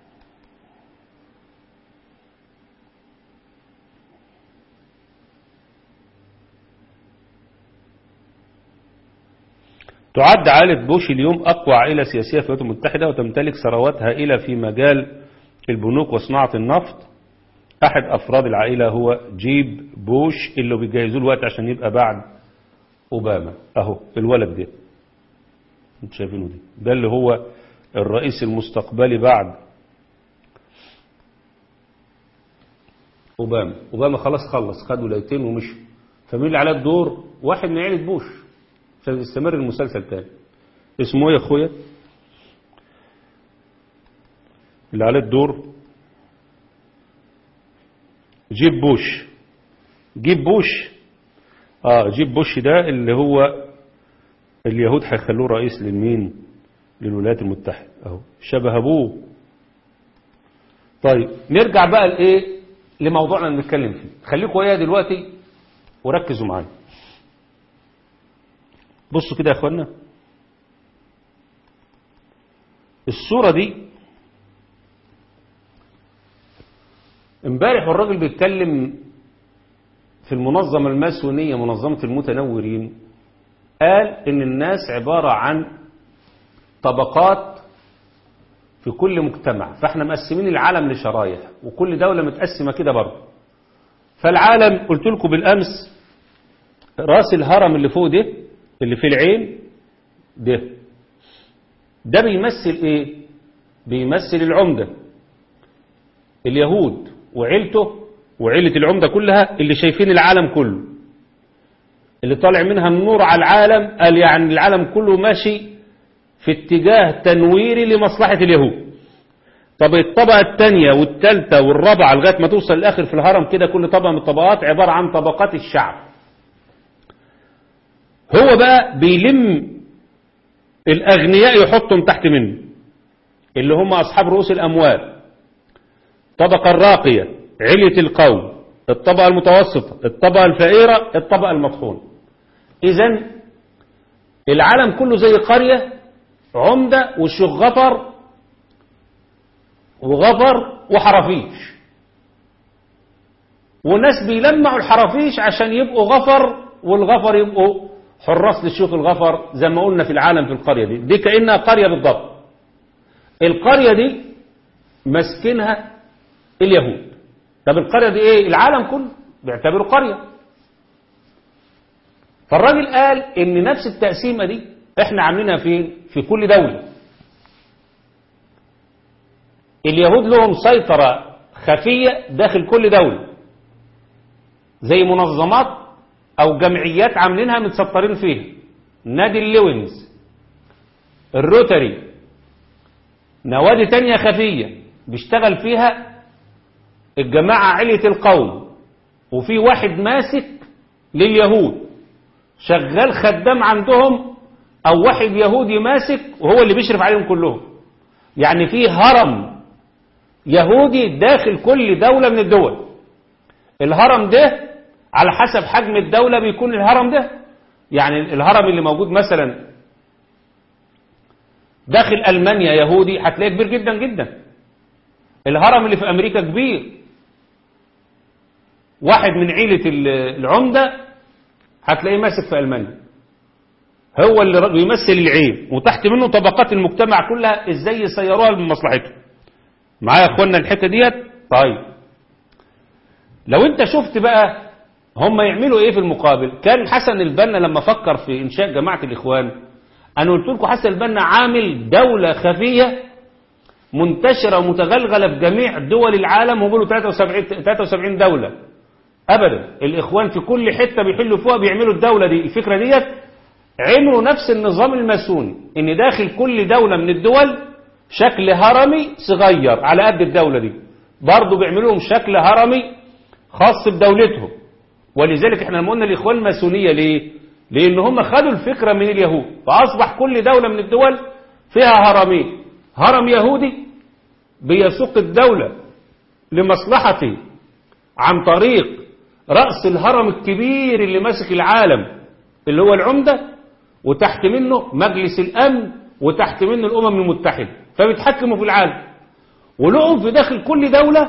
تعد عائلة بوش اليوم أقوى عائلة سياسية في الولايات المتحدة وتمتلك ثروات هائلة في مجال البنوك وصناعة النفط أحد أفراد العائلة هو جيب بوش اللي بيجهزوه الوقت عشان يبقى بعد أوباما أهو الولد ده انتوا شايفينه دي ده اللي هو الرئيس المستقبلي بعد أوباما أوباما خلاص خلص خد ولايتين ومشي فمين اللي عليه الدور واحد من عيلة بوش عشان يستمر المسلسل تاني اسمه ايه يا اخويا اللي عليه الدور جيب بوش جيب بوش اه جيب بوش ده اللي هو اليهود هيخلوه رئيس للمين للولايات المتحدة اهو شبه ابوه طيب نرجع بقى لايه لموضوعنا اللي بنتكلم فيه خليكم ايه دلوقتي وركزوا معايا بصوا كده يا اخوانا الصورة دي امبارح والراجل بيتكلم في المنظمة الماسونية منظمة المتنورين قال ان الناس عبارة عن طبقات في كل مجتمع فاحنا مقسمين العالم لشرايح وكل دولة متقسمة كده برضه فالعالم قلت لكم بالامس راس الهرم اللي فوق ده اللي في العين ده ده بيمثل ايه بيمثل العمدة اليهود وعيلته وعيلة العمدة كلها اللي شايفين العالم كله اللي طالع منها النور على العالم قال يعني العالم كله ماشي في اتجاه تنويري لمصلحة اليهود طب الطبقة الثانية والثالثة والرابعة لغاية ما توصل لآخر في الهرم كده كل طبقة من الطبقات عبارة عن طبقات الشعب هو بقى بيلم الأغنياء يحطهم تحت منه اللي هم أصحاب رؤوس الأموال الطبقة الراقية علية القوم الطبقة المتوسطة الطبقة الفقيرة الطبقة المطحونة إذا العالم كله زي قرية عمدة والشيخ غفر وغفر وحرافيش وناس بيلمعوا الحرافيش عشان يبقوا غفر والغفر يبقوا حراس للشيوخ الغفر زي ما قلنا في العالم في القرية دي دي كأنها قرية بالضبط القرية دي مسكنها اليهود طب القرية دي ايه العالم كله بيعتبره قرية فالراجل قال ان نفس التقسيمة دي احنا عاملينها فين في كل دولة اليهود لهم سيطرة خفية داخل كل دولة زي منظمات او جمعيات عاملينها متسطرين فيها نادي اللوينز الروتري نوادي تانية خفية بيشتغل فيها الجماعة علية القوم وفي واحد ماسك لليهود شغال خدام عندهم او واحد يهودي ماسك وهو اللي بيشرف عليهم كلهم يعني في هرم يهودي داخل كل دولة من الدول الهرم ده على حسب حجم الدولة بيكون الهرم ده يعني الهرم اللي موجود مثلا داخل ألمانيا يهودي هتلاقيه كبير جدا جدا الهرم اللي في أمريكا كبير واحد من عيلة العمدة هتلاقيه ماسك في ألمانيا هو اللي بيمثل العين وتحت منه طبقات المجتمع كلها ازاي يسيروها لمصلحته معايا يا اخوانا الحته ديت طيب لو انت شفت بقى هم يعملوا ايه في المقابل كان حسن البنا لما فكر في انشاء جماعه الاخوان انا قلت لكم حسن البنا عامل دوله خفيه منتشره ومتغلغله في جميع دول العالم هم بيقولوا 73 73 دوله ابدا الاخوان في كل حته بيحلوا فيها بيعملوا الدوله دي الفكره ديت عملوا نفس النظام الماسوني ان داخل كل دولة من الدول شكل هرمي صغير على قد الدولة دي برضه بيعملوا لهم شكل هرمي خاص بدولتهم ولذلك احنا لما قلنا الاخوان الماسونية ليه لان هم خدوا الفكرة من اليهود فاصبح كل دولة من الدول فيها هرمين هرم يهودي بيسوق الدولة لمصلحته عن طريق رأس الهرم الكبير اللي ماسك العالم اللي هو العمدة وتحت منه مجلس الأمن وتحت منه الأمم المتحدة فبيتحكموا في العالم ولهم في داخل كل دولة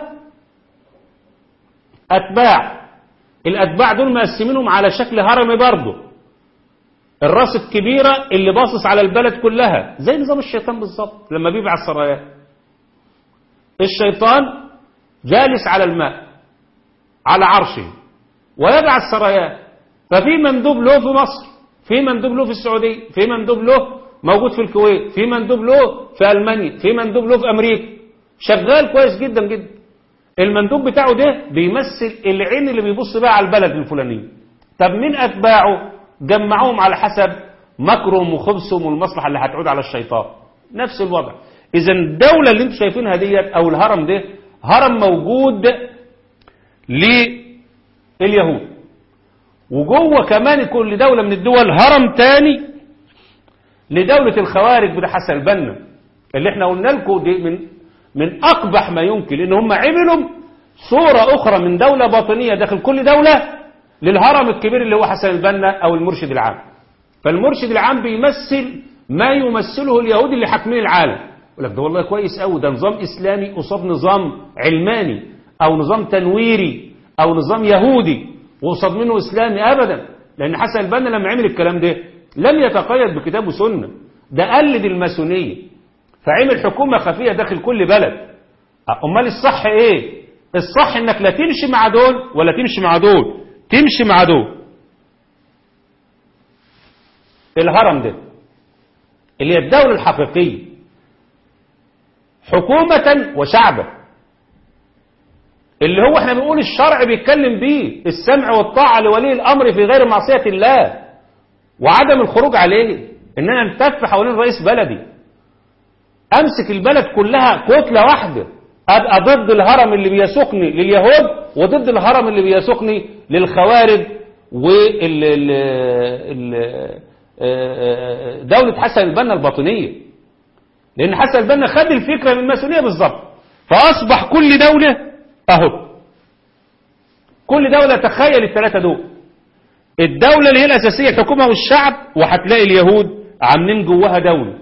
أتباع الأتباع دول مقسمينهم على شكل هرمي برضه الراس الكبيرة اللي باصص على البلد كلها زي نظام الشيطان بالظبط لما بيبعث سرايات الشيطان جالس على الماء على عرشه ويبعث سرايات ففي مندوب له في مصر في مندوب له في السعودية في مندوب له موجود في الكويت في مندوب له في ألمانيا في مندوب له في أمريكا شغال كويس جدا جدا المندوب بتاعه ده بيمثل العين اللي بيبص بقى على البلد الفلانية طب مين أتباعه جمعوهم على حسب مكرهم وخبثهم والمصلحة اللي هتعود على الشيطان نفس الوضع إذا الدولة اللي انتم شايفينها ديت أو الهرم ده هرم موجود لليهود وجوه كمان كل دولة من الدول هرم تاني لدولة الخوارج بتاع حسن البنا اللي احنا قلنا لكم دي من من أقبح ما يمكن لأن هم عملوا صورة أخرى من دولة باطنية داخل كل دولة للهرم الكبير اللي هو حسن البنا أو المرشد العام فالمرشد العام بيمثل ما يمثله اليهود اللي حاكمين العالم يقول لك ده والله كويس قوي ده نظام إسلامي قصاد نظام علماني أو نظام تنويري أو نظام يهودي وقصاد منه إسلامي أبدا لأن حسن البنا لما عمل الكلام ده لم يتقيد بكتاب وسنة ده قلد الماسونية فعمل حكومة خفية داخل كل بلد أمال الصح إيه الصح إنك لا تمشي مع دول ولا تمشي مع دول تمشي مع دول الهرم ده اللي هي الدولة الحقيقية حكومة وشعبا اللي هو احنا بنقول الشرع بيتكلم بيه السمع والطاعة لولي الأمر في غير معصية الله وعدم الخروج عليه ان انا التف حوالين رئيس بلدي امسك البلد كلها كتلة واحدة ابقى ضد الهرم اللي بيسوقني لليهود وضد الهرم اللي بيسوقني للخوارج وال دولة حسن البنا الباطنية لان حسن البنا خد الفكرة من الماسونية بالظبط فاصبح كل دولة اهو كل دولة تخيل الثلاثة دول الدولة اللي هي الأساسية الحكومة والشعب وهتلاقي اليهود عاملين جواها دولة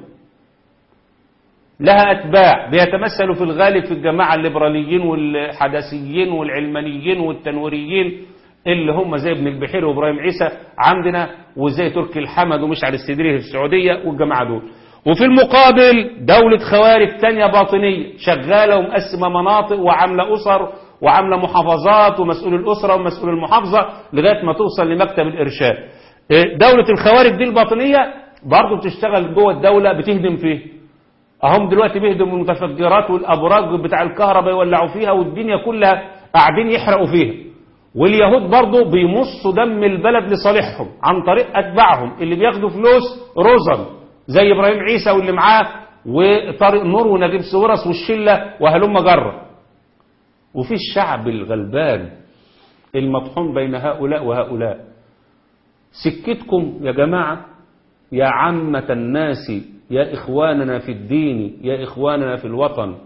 لها أتباع بيتمثلوا في الغالب في الجماعة الليبراليين والحداثيين والعلمانيين والتنويريين اللي هم زي ابن البحير وابراهيم عيسى عندنا وزي تركي الحمد ومشعل السدري في السعودية والجماعة دول وفي المقابل دولة خوارج تانية باطنية شغالة ومقسمة مناطق وعاملة أسر وعاملة محافظات ومسؤول الأسرة ومسؤول المحافظة لغاية ما توصل لمكتب الإرشاد دولة الخوارج دي الباطنية برضه بتشتغل جوه الدولة بتهدم فيه أهم دلوقتي بيهدموا المتفجرات والأبراج بتاع الكهرباء يولعوا فيها والدنيا كلها قاعدين يحرقوا فيها واليهود برضه بيمصوا دم البلد لصالحهم عن طريق أتباعهم اللي بياخدوا فلوس رزم زي إبراهيم عيسى واللي معاه وطارق نور ونجيب سورس والشلة وهلم جرة وفي الشعب الغلبان المطحون بين هؤلاء وهؤلاء سكتكم يا جماعة يا عامة الناس يا إخواننا في الدين يا إخواننا في الوطن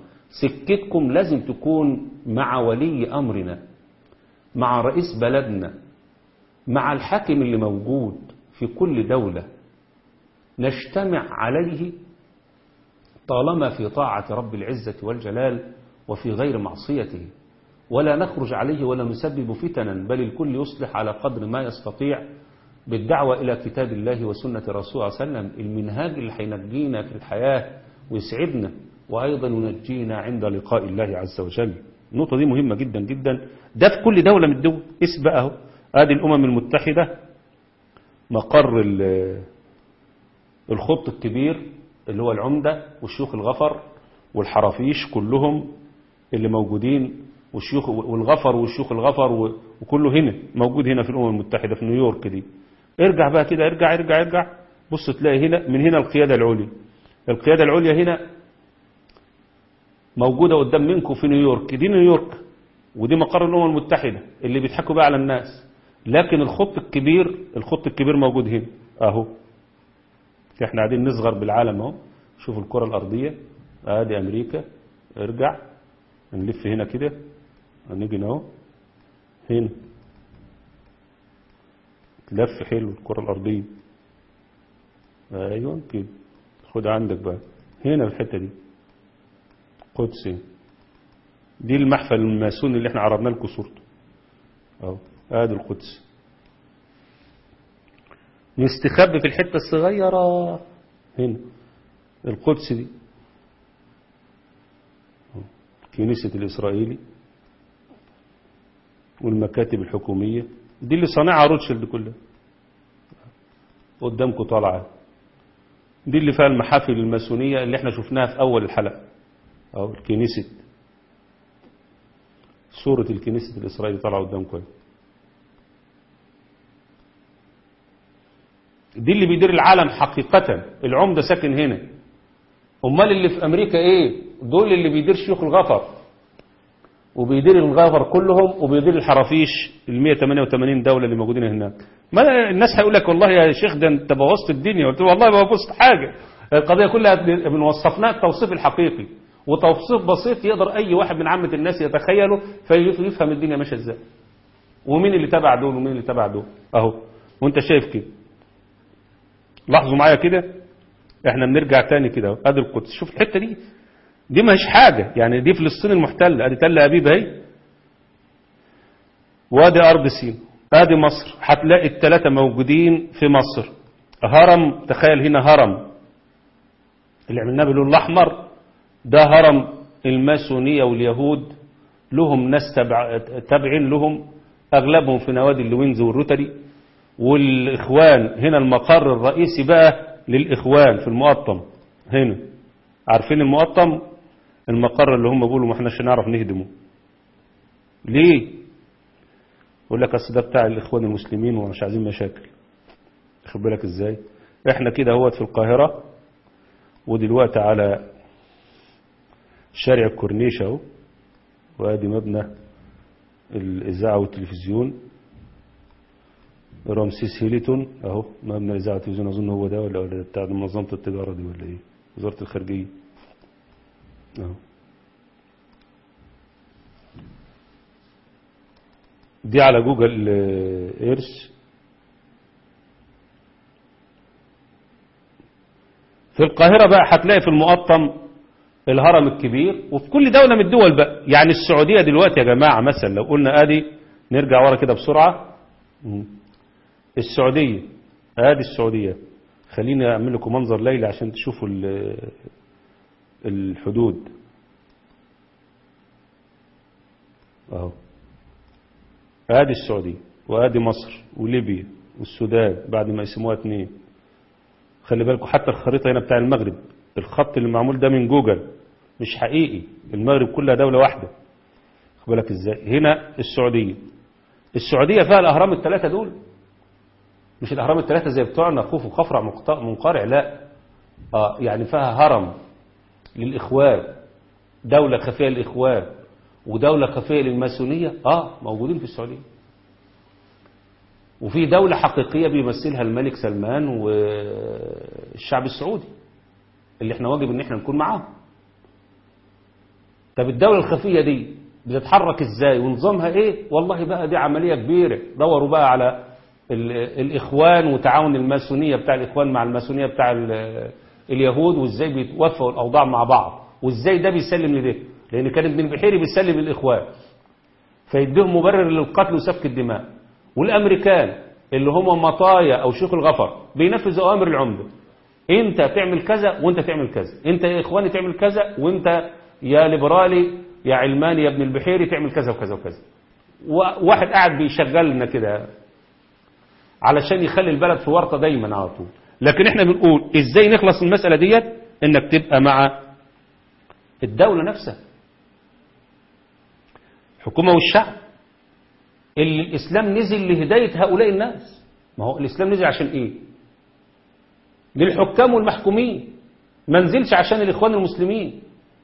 سكتكم لازم تكون مع ولي أمرنا مع رئيس بلدنا مع الحاكم اللي موجود في كل دولة نجتمع عليه طالما في طاعة رب العزة والجلال وفي غير معصيته ولا نخرج عليه ولا نسبب فتنا بل الكل يصلح على قدر ما يستطيع بالدعوة إلى كتاب الله وسنة رسول الله صلى الله عليه وسلم المنهاج اللي هينجينا في الحياة ويسعدنا وأيضا ينجينا عند لقاء الله عز وجل النقطة دي مهمة جدا جدا ده في كل دولة من الدول اسبق اهو ادي الأمم المتحدة مقر الخط الكبير اللي هو العمدة والشيوخ الغفر والحرافيش كلهم اللي موجودين والشيوخ والغفر والشيوخ الغفر وكله هنا موجود هنا في الأمم المتحدة في نيويورك دي ارجع بقى كده ارجع ارجع ارجع بص تلاقي هنا من هنا القيادة العليا القيادة العليا هنا موجودة قدام منكم في نيويورك دي نيويورك ودي مقر الأمم المتحدة اللي بيضحكوا بقى على الناس لكن الخط الكبير الخط الكبير موجود هنا اهو احنا قاعدين نصغر بالعالم اهو شوف الكرة الأرضية ادي أمريكا ارجع نلف هنا كده هنيجي اهو هنا لف حلو الكرة الأرضية ايوه كده خد عندك بقى هنا الحتة دي قدسي دي المحفل الماسوني اللي احنا عرضنا لكم صورته اهو ادي القدس نستخبي في الحتة الصغيرة هنا القدس دي كنيسة الإسرائيلي والمكاتب الحكومية دي اللي صانعها روتشيلد كلها قدامكم طالعة دي اللي فيها المحافل الماسونية اللي احنا شفناها في أول الحلقة أو الكنيسة صورة الكنيسة الإسرائيلي طالعة قدامكم دي اللي بيدير العالم حقيقة العمدة ساكن هنا امال اللي في امريكا ايه دول اللي بيدير شيوخ الغفر وبيدير الغفر كلهم وبيدير الحرافيش ال 188 دولة اللي موجودين هناك ما الناس هيقول لك والله يا شيخ ده انت بوظت الدنيا قلت له والله ما بوظت حاجة القضية كلها بنوصفناها التوصيف الحقيقي وتوصيف بسيط يقدر اي واحد من عامة الناس يتخيله فيفهم الدنيا ماشيه ازاي ومين اللي تبع دول ومين اللي تبع دول اهو وانت شايف كده لاحظوا معايا كده احنا بنرجع تاني كده ادي القدس شوف الحته دي دي مش حاجه يعني دي فلسطين المحتله ادي تل ابيب اهي وادي ارض سين ادي مصر هتلاقي الثلاثه موجودين في مصر هرم تخيل هنا هرم اللي عملناه باللون الاحمر ده هرم الماسونيه واليهود لهم ناس تبع تابعين لهم اغلبهم في نوادي اللوينز والروتري والاخوان هنا المقر الرئيسي بقى للإخوان في المقطم هنا عارفين المقطم المقر اللي هم بيقولوا ما احناش نعرف نهدمه ليه يقول لك اصل ده بتاع الإخوان المسلمين ومش عايزين مشاكل خد بالك ازاي احنا كده اهوت في القاهرة ودلوقتي على شارع الكورنيش اهو وادي مبنى الإذاعة والتلفزيون رمسيس هيليتون اهو مبنى اذاعه التلفزيون اظن هو ده ولا ولا بتاع منظمه التجاره دي ولا ايه وزاره الخارجيه اهو دي على جوجل ايرث في القاهرة بقى هتلاقي في المقطم الهرم الكبير وفي كل دولة من الدول بقى يعني السعودية دلوقتي يا جماعة مثلا لو قلنا ادي نرجع ورا كده بسرعة السعودية ادي السعودية خليني اعمل لكم منظر ليلي عشان تشوفوا الحدود اهو ادي السعودية وادي مصر وليبيا والسودان بعد ما يسموها اتنين خلي بالكم حتى الخريطة هنا بتاع المغرب الخط اللي معمول ده من جوجل مش حقيقي المغرب كلها دولة واحدة خد بالك ازاي هنا السعودية السعودية فيها الأهرام الثلاثة دول مش الأهرام الثلاثة زي بتوعنا خوف وخفرع منقرع لا آه يعني فيها هرم للإخوان دولة خفية للإخوان ودولة خفية للماسونية آه موجودين في السعودية وفي دولة حقيقية بيمثلها الملك سلمان والشعب السعودي اللي احنا واجب ان احنا نكون معاهم طب الدولة الخفية دي بتتحرك ازاي ونظامها ايه والله بقى دي عملية كبيرة دوروا بقى على ال- الإخوان وتعاون الماسونية بتاع الإخوان مع الماسونية بتاع ال- اليهود وإزاي بيتوفوا الأوضاع مع بعض وإزاي ده بيسلم لده لأن كان ابن البحيري بيسلم للإخوان فيديهم مبرر للقتل وسفك الدماء والأمريكان اللي هم مطايا أو شيوخ الغفر بينفذوا أوامر العمدة انت تعمل كذا وانت تعمل كذا انت يا اخواني تعمل كذا وانت يا ليبرالي يا علماني يا ابن البحيري تعمل كذا وكذا وكذا وواحد قاعد بيشغلنا كده علشان يخلي البلد في ورطة دايما على طول لكن احنا بنقول ازاي نخلص من المسألة ديت انك تبقى مع الدولة نفسها حكومة والشعب اللي الاسلام نزل لهداية هؤلاء الناس ما هو الاسلام نزل عشان ايه للحكام والمحكومين ما نزلش عشان الاخوان المسلمين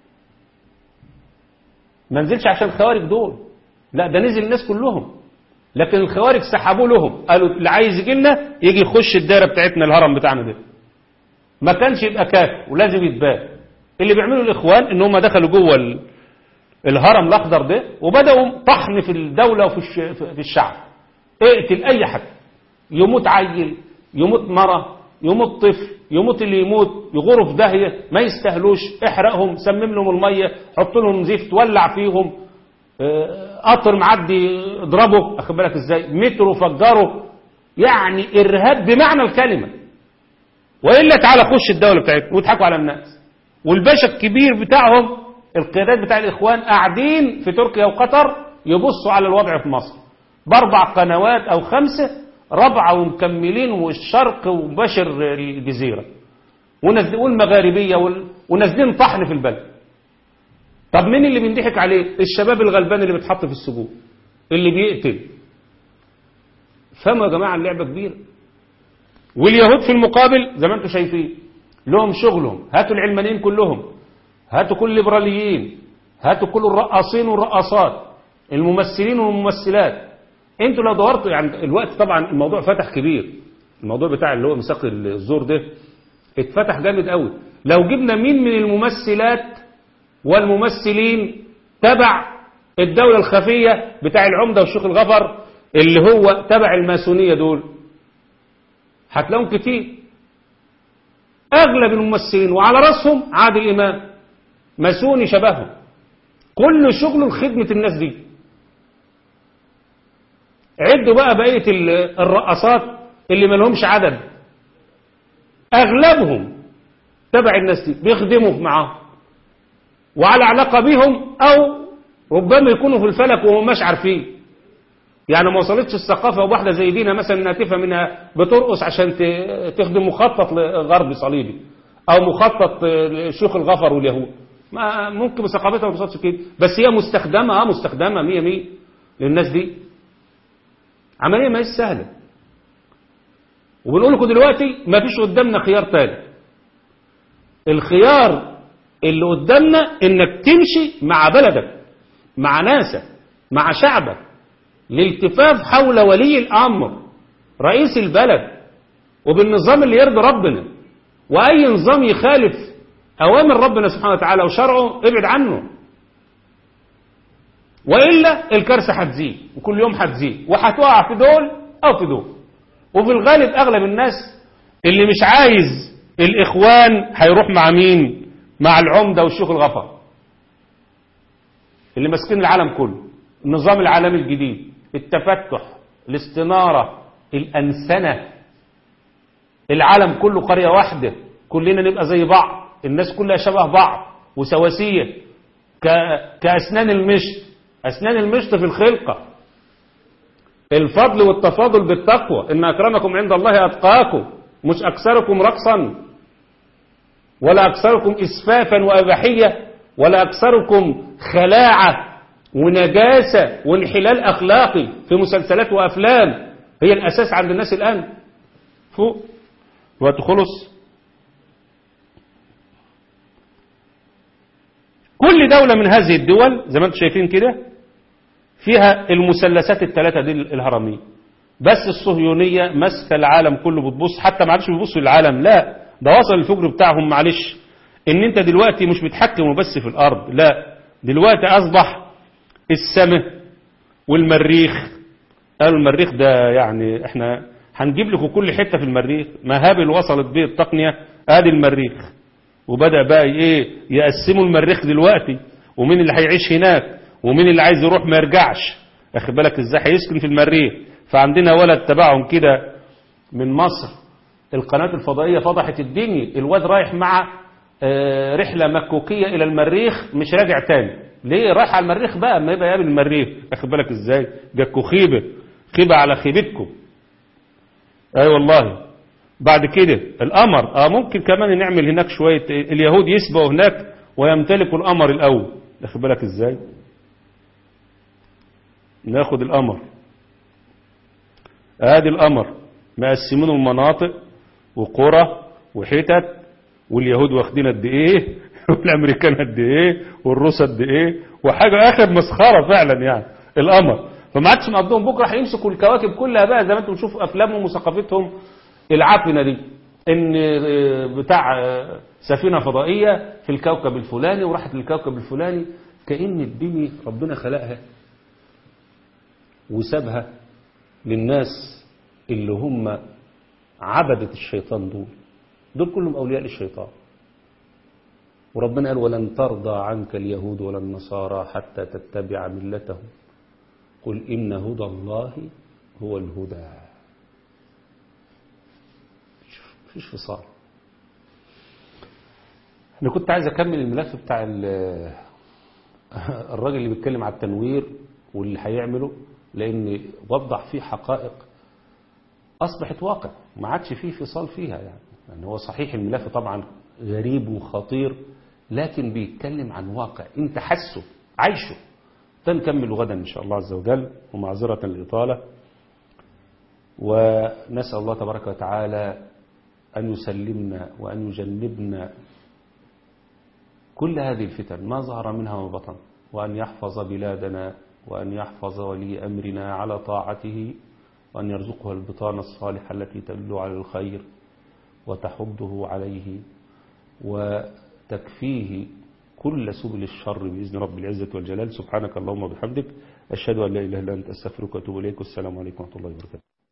ما نزلش عشان الخوارج دول لا ده نزل الناس كلهم لكن الخوارج سحبوا لهم قالوا اللي عايز يجي لنا يجي يخش الدايره بتاعتنا الهرم بتاعنا ده ما كانش يبقى كافر ولازم يتبان اللي بيعملوا الاخوان ان هم دخلوا جوه ال- الهرم الاخضر ده وبداوا طحن في الدوله وفي الش- في الشعب اقتل اي حد يموت عيل يموت مرة يموت طفل يموت اللي يموت يغوروا في داهية ما يستاهلوش احرقهم سمم لهم المية حط لهم زفت ولع فيهم آه، قطر معدي اضربه اخد بالك ازاي مترو فجره يعني ارهاب بمعنى الكلمة والا تعالى خش الدولة بتاعتنا ويضحكوا على الناس والباشا الكبير بتاعهم القيادات بتاع الاخوان قاعدين في تركيا وقطر يبصوا على الوضع في مصر باربع قنوات او خمسه رابعه ومكملين والشرق وبشر الجزيره ونزل- والمغاربيه وال- ونازلين طحن في البلد طب مين اللي بينضحك عليه الشباب الغلبان اللي بيتحط في السجون اللي بيقتل فهموا يا جماعه اللعبه كبيره واليهود في المقابل زي ما انتم شايفين لهم شغلهم هاتوا العلمانيين كلهم هاتوا كل الليبراليين هاتوا كل الرقاصين والرقاصات الممثلين والممثلات انتوا لو دورتوا يعني الوقت طبعا الموضوع فتح كبير الموضوع بتاع اللي هو مساق الزور ده اتفتح جامد قوي لو جبنا مين من الممثلات والممثلين تبع الدولة الخفية بتاع العمدة والشيخ الغفر اللي هو تبع الماسونية دول هتلاقيهم كتير اغلب الممثلين وعلى راسهم عادل امام ماسوني شبههم كل شغله لخدمة الناس دي عدوا بقى بقية ال- الرقصات اللي ما لهمش عدد اغلبهم تبع الناس دي بيخدموا معاهم وعلى علاقة بهم او ربما يكونوا في الفلك وهم مش عارفين يعني ما وصلتش الثقافة وواحدة زي دينا مثلا ناتفة منها بترقص عشان ت- تخدم مخطط لغرب صليبي او مخطط لشيوخ الغفر واليهود ما ممكن ثقافتها ما توصلش كده بس هي مستخدمة اه مستخدمة مية مية للناس دي عملية ما هي سهلة وبنقول لكم دلوقتي ما فيش قدامنا خيار تاني الخيار اللي قدامنا انك تمشي مع بلدك مع ناسك مع شعبك للالتفاف حول ولي الامر رئيس البلد وبالنظام اللي يرضي ربنا واي نظام يخالف اوامر ربنا سبحانه وتعالى وشرعه ابعد عنه والا الكارثه هتزيد وكل يوم هتزيد وهتقع في دول او في دول وفي الغالب اغلب الناس اللي مش عايز الاخوان هيروح مع مين مع العمده والشيوخ الغفر اللي ماسكين العالم كله النظام العالمي الجديد التفتح الاستناره الانسنه العالم كله قريه واحده كلنا نبقى زي بعض الناس كلها شبه بعض وسواسيه ك- كاسنان المشط اسنان المشط في الخلقه الفضل والتفاضل بالتقوى ان اكرمكم عند الله اتقاكم مش اكثركم رقصا ولا اكثركم اسفافا واباحيه ولا اكثركم خلاعه ونجاسه وانحلال اخلاقي في مسلسلات وافلام هي الاساس عند الناس الان فوق وقت خلص كل دولة من هذه الدول زي ما انتم شايفين كده فيها المثلثات الثلاثة دي الهرمية بس الصهيونية ماسكة العالم كله بتبص حتى ما عادش بيبصوا للعالم لا ده وصل الفجر بتاعهم معلش ان انت دلوقتي مش بتحكم بس في الارض لا دلوقتي اصبح السماء والمريخ قالوا المريخ ده يعني احنا هنجيب لكم كل حتة في المريخ ما هابل وصلت بيه التقنية ادي المريخ وبدأ بقى ايه يقسموا المريخ دلوقتي ومين اللي هيعيش هناك ومين اللي عايز يروح ما يرجعش اخد بالك ازاي هيسكن في المريخ فعندنا ولد تبعهم كده من مصر القناة الفضائية فضحت الدنيا الواد رايح مع آه، رحلة مكوكية إلى المريخ مش راجع تاني ليه رايح على المريخ بقى ما يبقى يقابل المريخ اخد بالك ازاي جاكوا خيبة خيبة على خيبتكم اي أيوة والله بعد كده القمر اه ممكن كمان نعمل هناك شوية اليهود يسبقوا هناك ويمتلكوا القمر الأول اخد بالك ازاي ناخد القمر ادي القمر مقسمينه المناطق وقرى وحتت واليهود واخدين قد ايه والامريكان قد ايه والروس قد ايه وحاجه اخر مسخره فعلا يعني القمر فما عادش مقضيهم بكره هيمسكوا الكواكب كلها بقى زي ما انتم بتشوفوا افلامهم وثقافتهم العفنه دي ان بتاع سفينه فضائيه في الكوكب الفلاني وراحت للكوكب الفلاني كأن الدنيا ربنا خلقها وسابها للناس اللي هم عبدة الشيطان دول دول كلهم أولياء للشيطان وربنا قال ولن ترضى عنك اليهود ولا النصارى حتى تتبع ملتهم قل إن هدى الله هو الهدى مفيش فصال أنا كنت عايز أكمل الملف بتاع الراجل اللي بيتكلم على التنوير واللي هيعمله لأن وضح فيه حقائق أصبحت واقع ما عادش فيه فصال فيها يعني. يعني هو صحيح الملف طبعا غريب وخطير لكن بيتكلم عن واقع انت حسه عايشه تنكمل غدا إن شاء الله عز وجل ومعذرة الإطالة ونسأل الله تبارك وتعالى أن يسلمنا وأن يجنبنا كل هذه الفتن ما ظهر منها وما بطن وأن يحفظ بلادنا وأن يحفظ ولي أمرنا على طاعته وأن يرزقها البطانة الصالحة التي تدل على الخير وتحضه عليه وتكفيه كل سبل الشر بإذن رب العزة والجلال سبحانك اللهم وبحمدك أشهد أن لا إله إلا أنت أستغفرك وأتوب إليك والسلام عليكم ورحمة الله وبركاته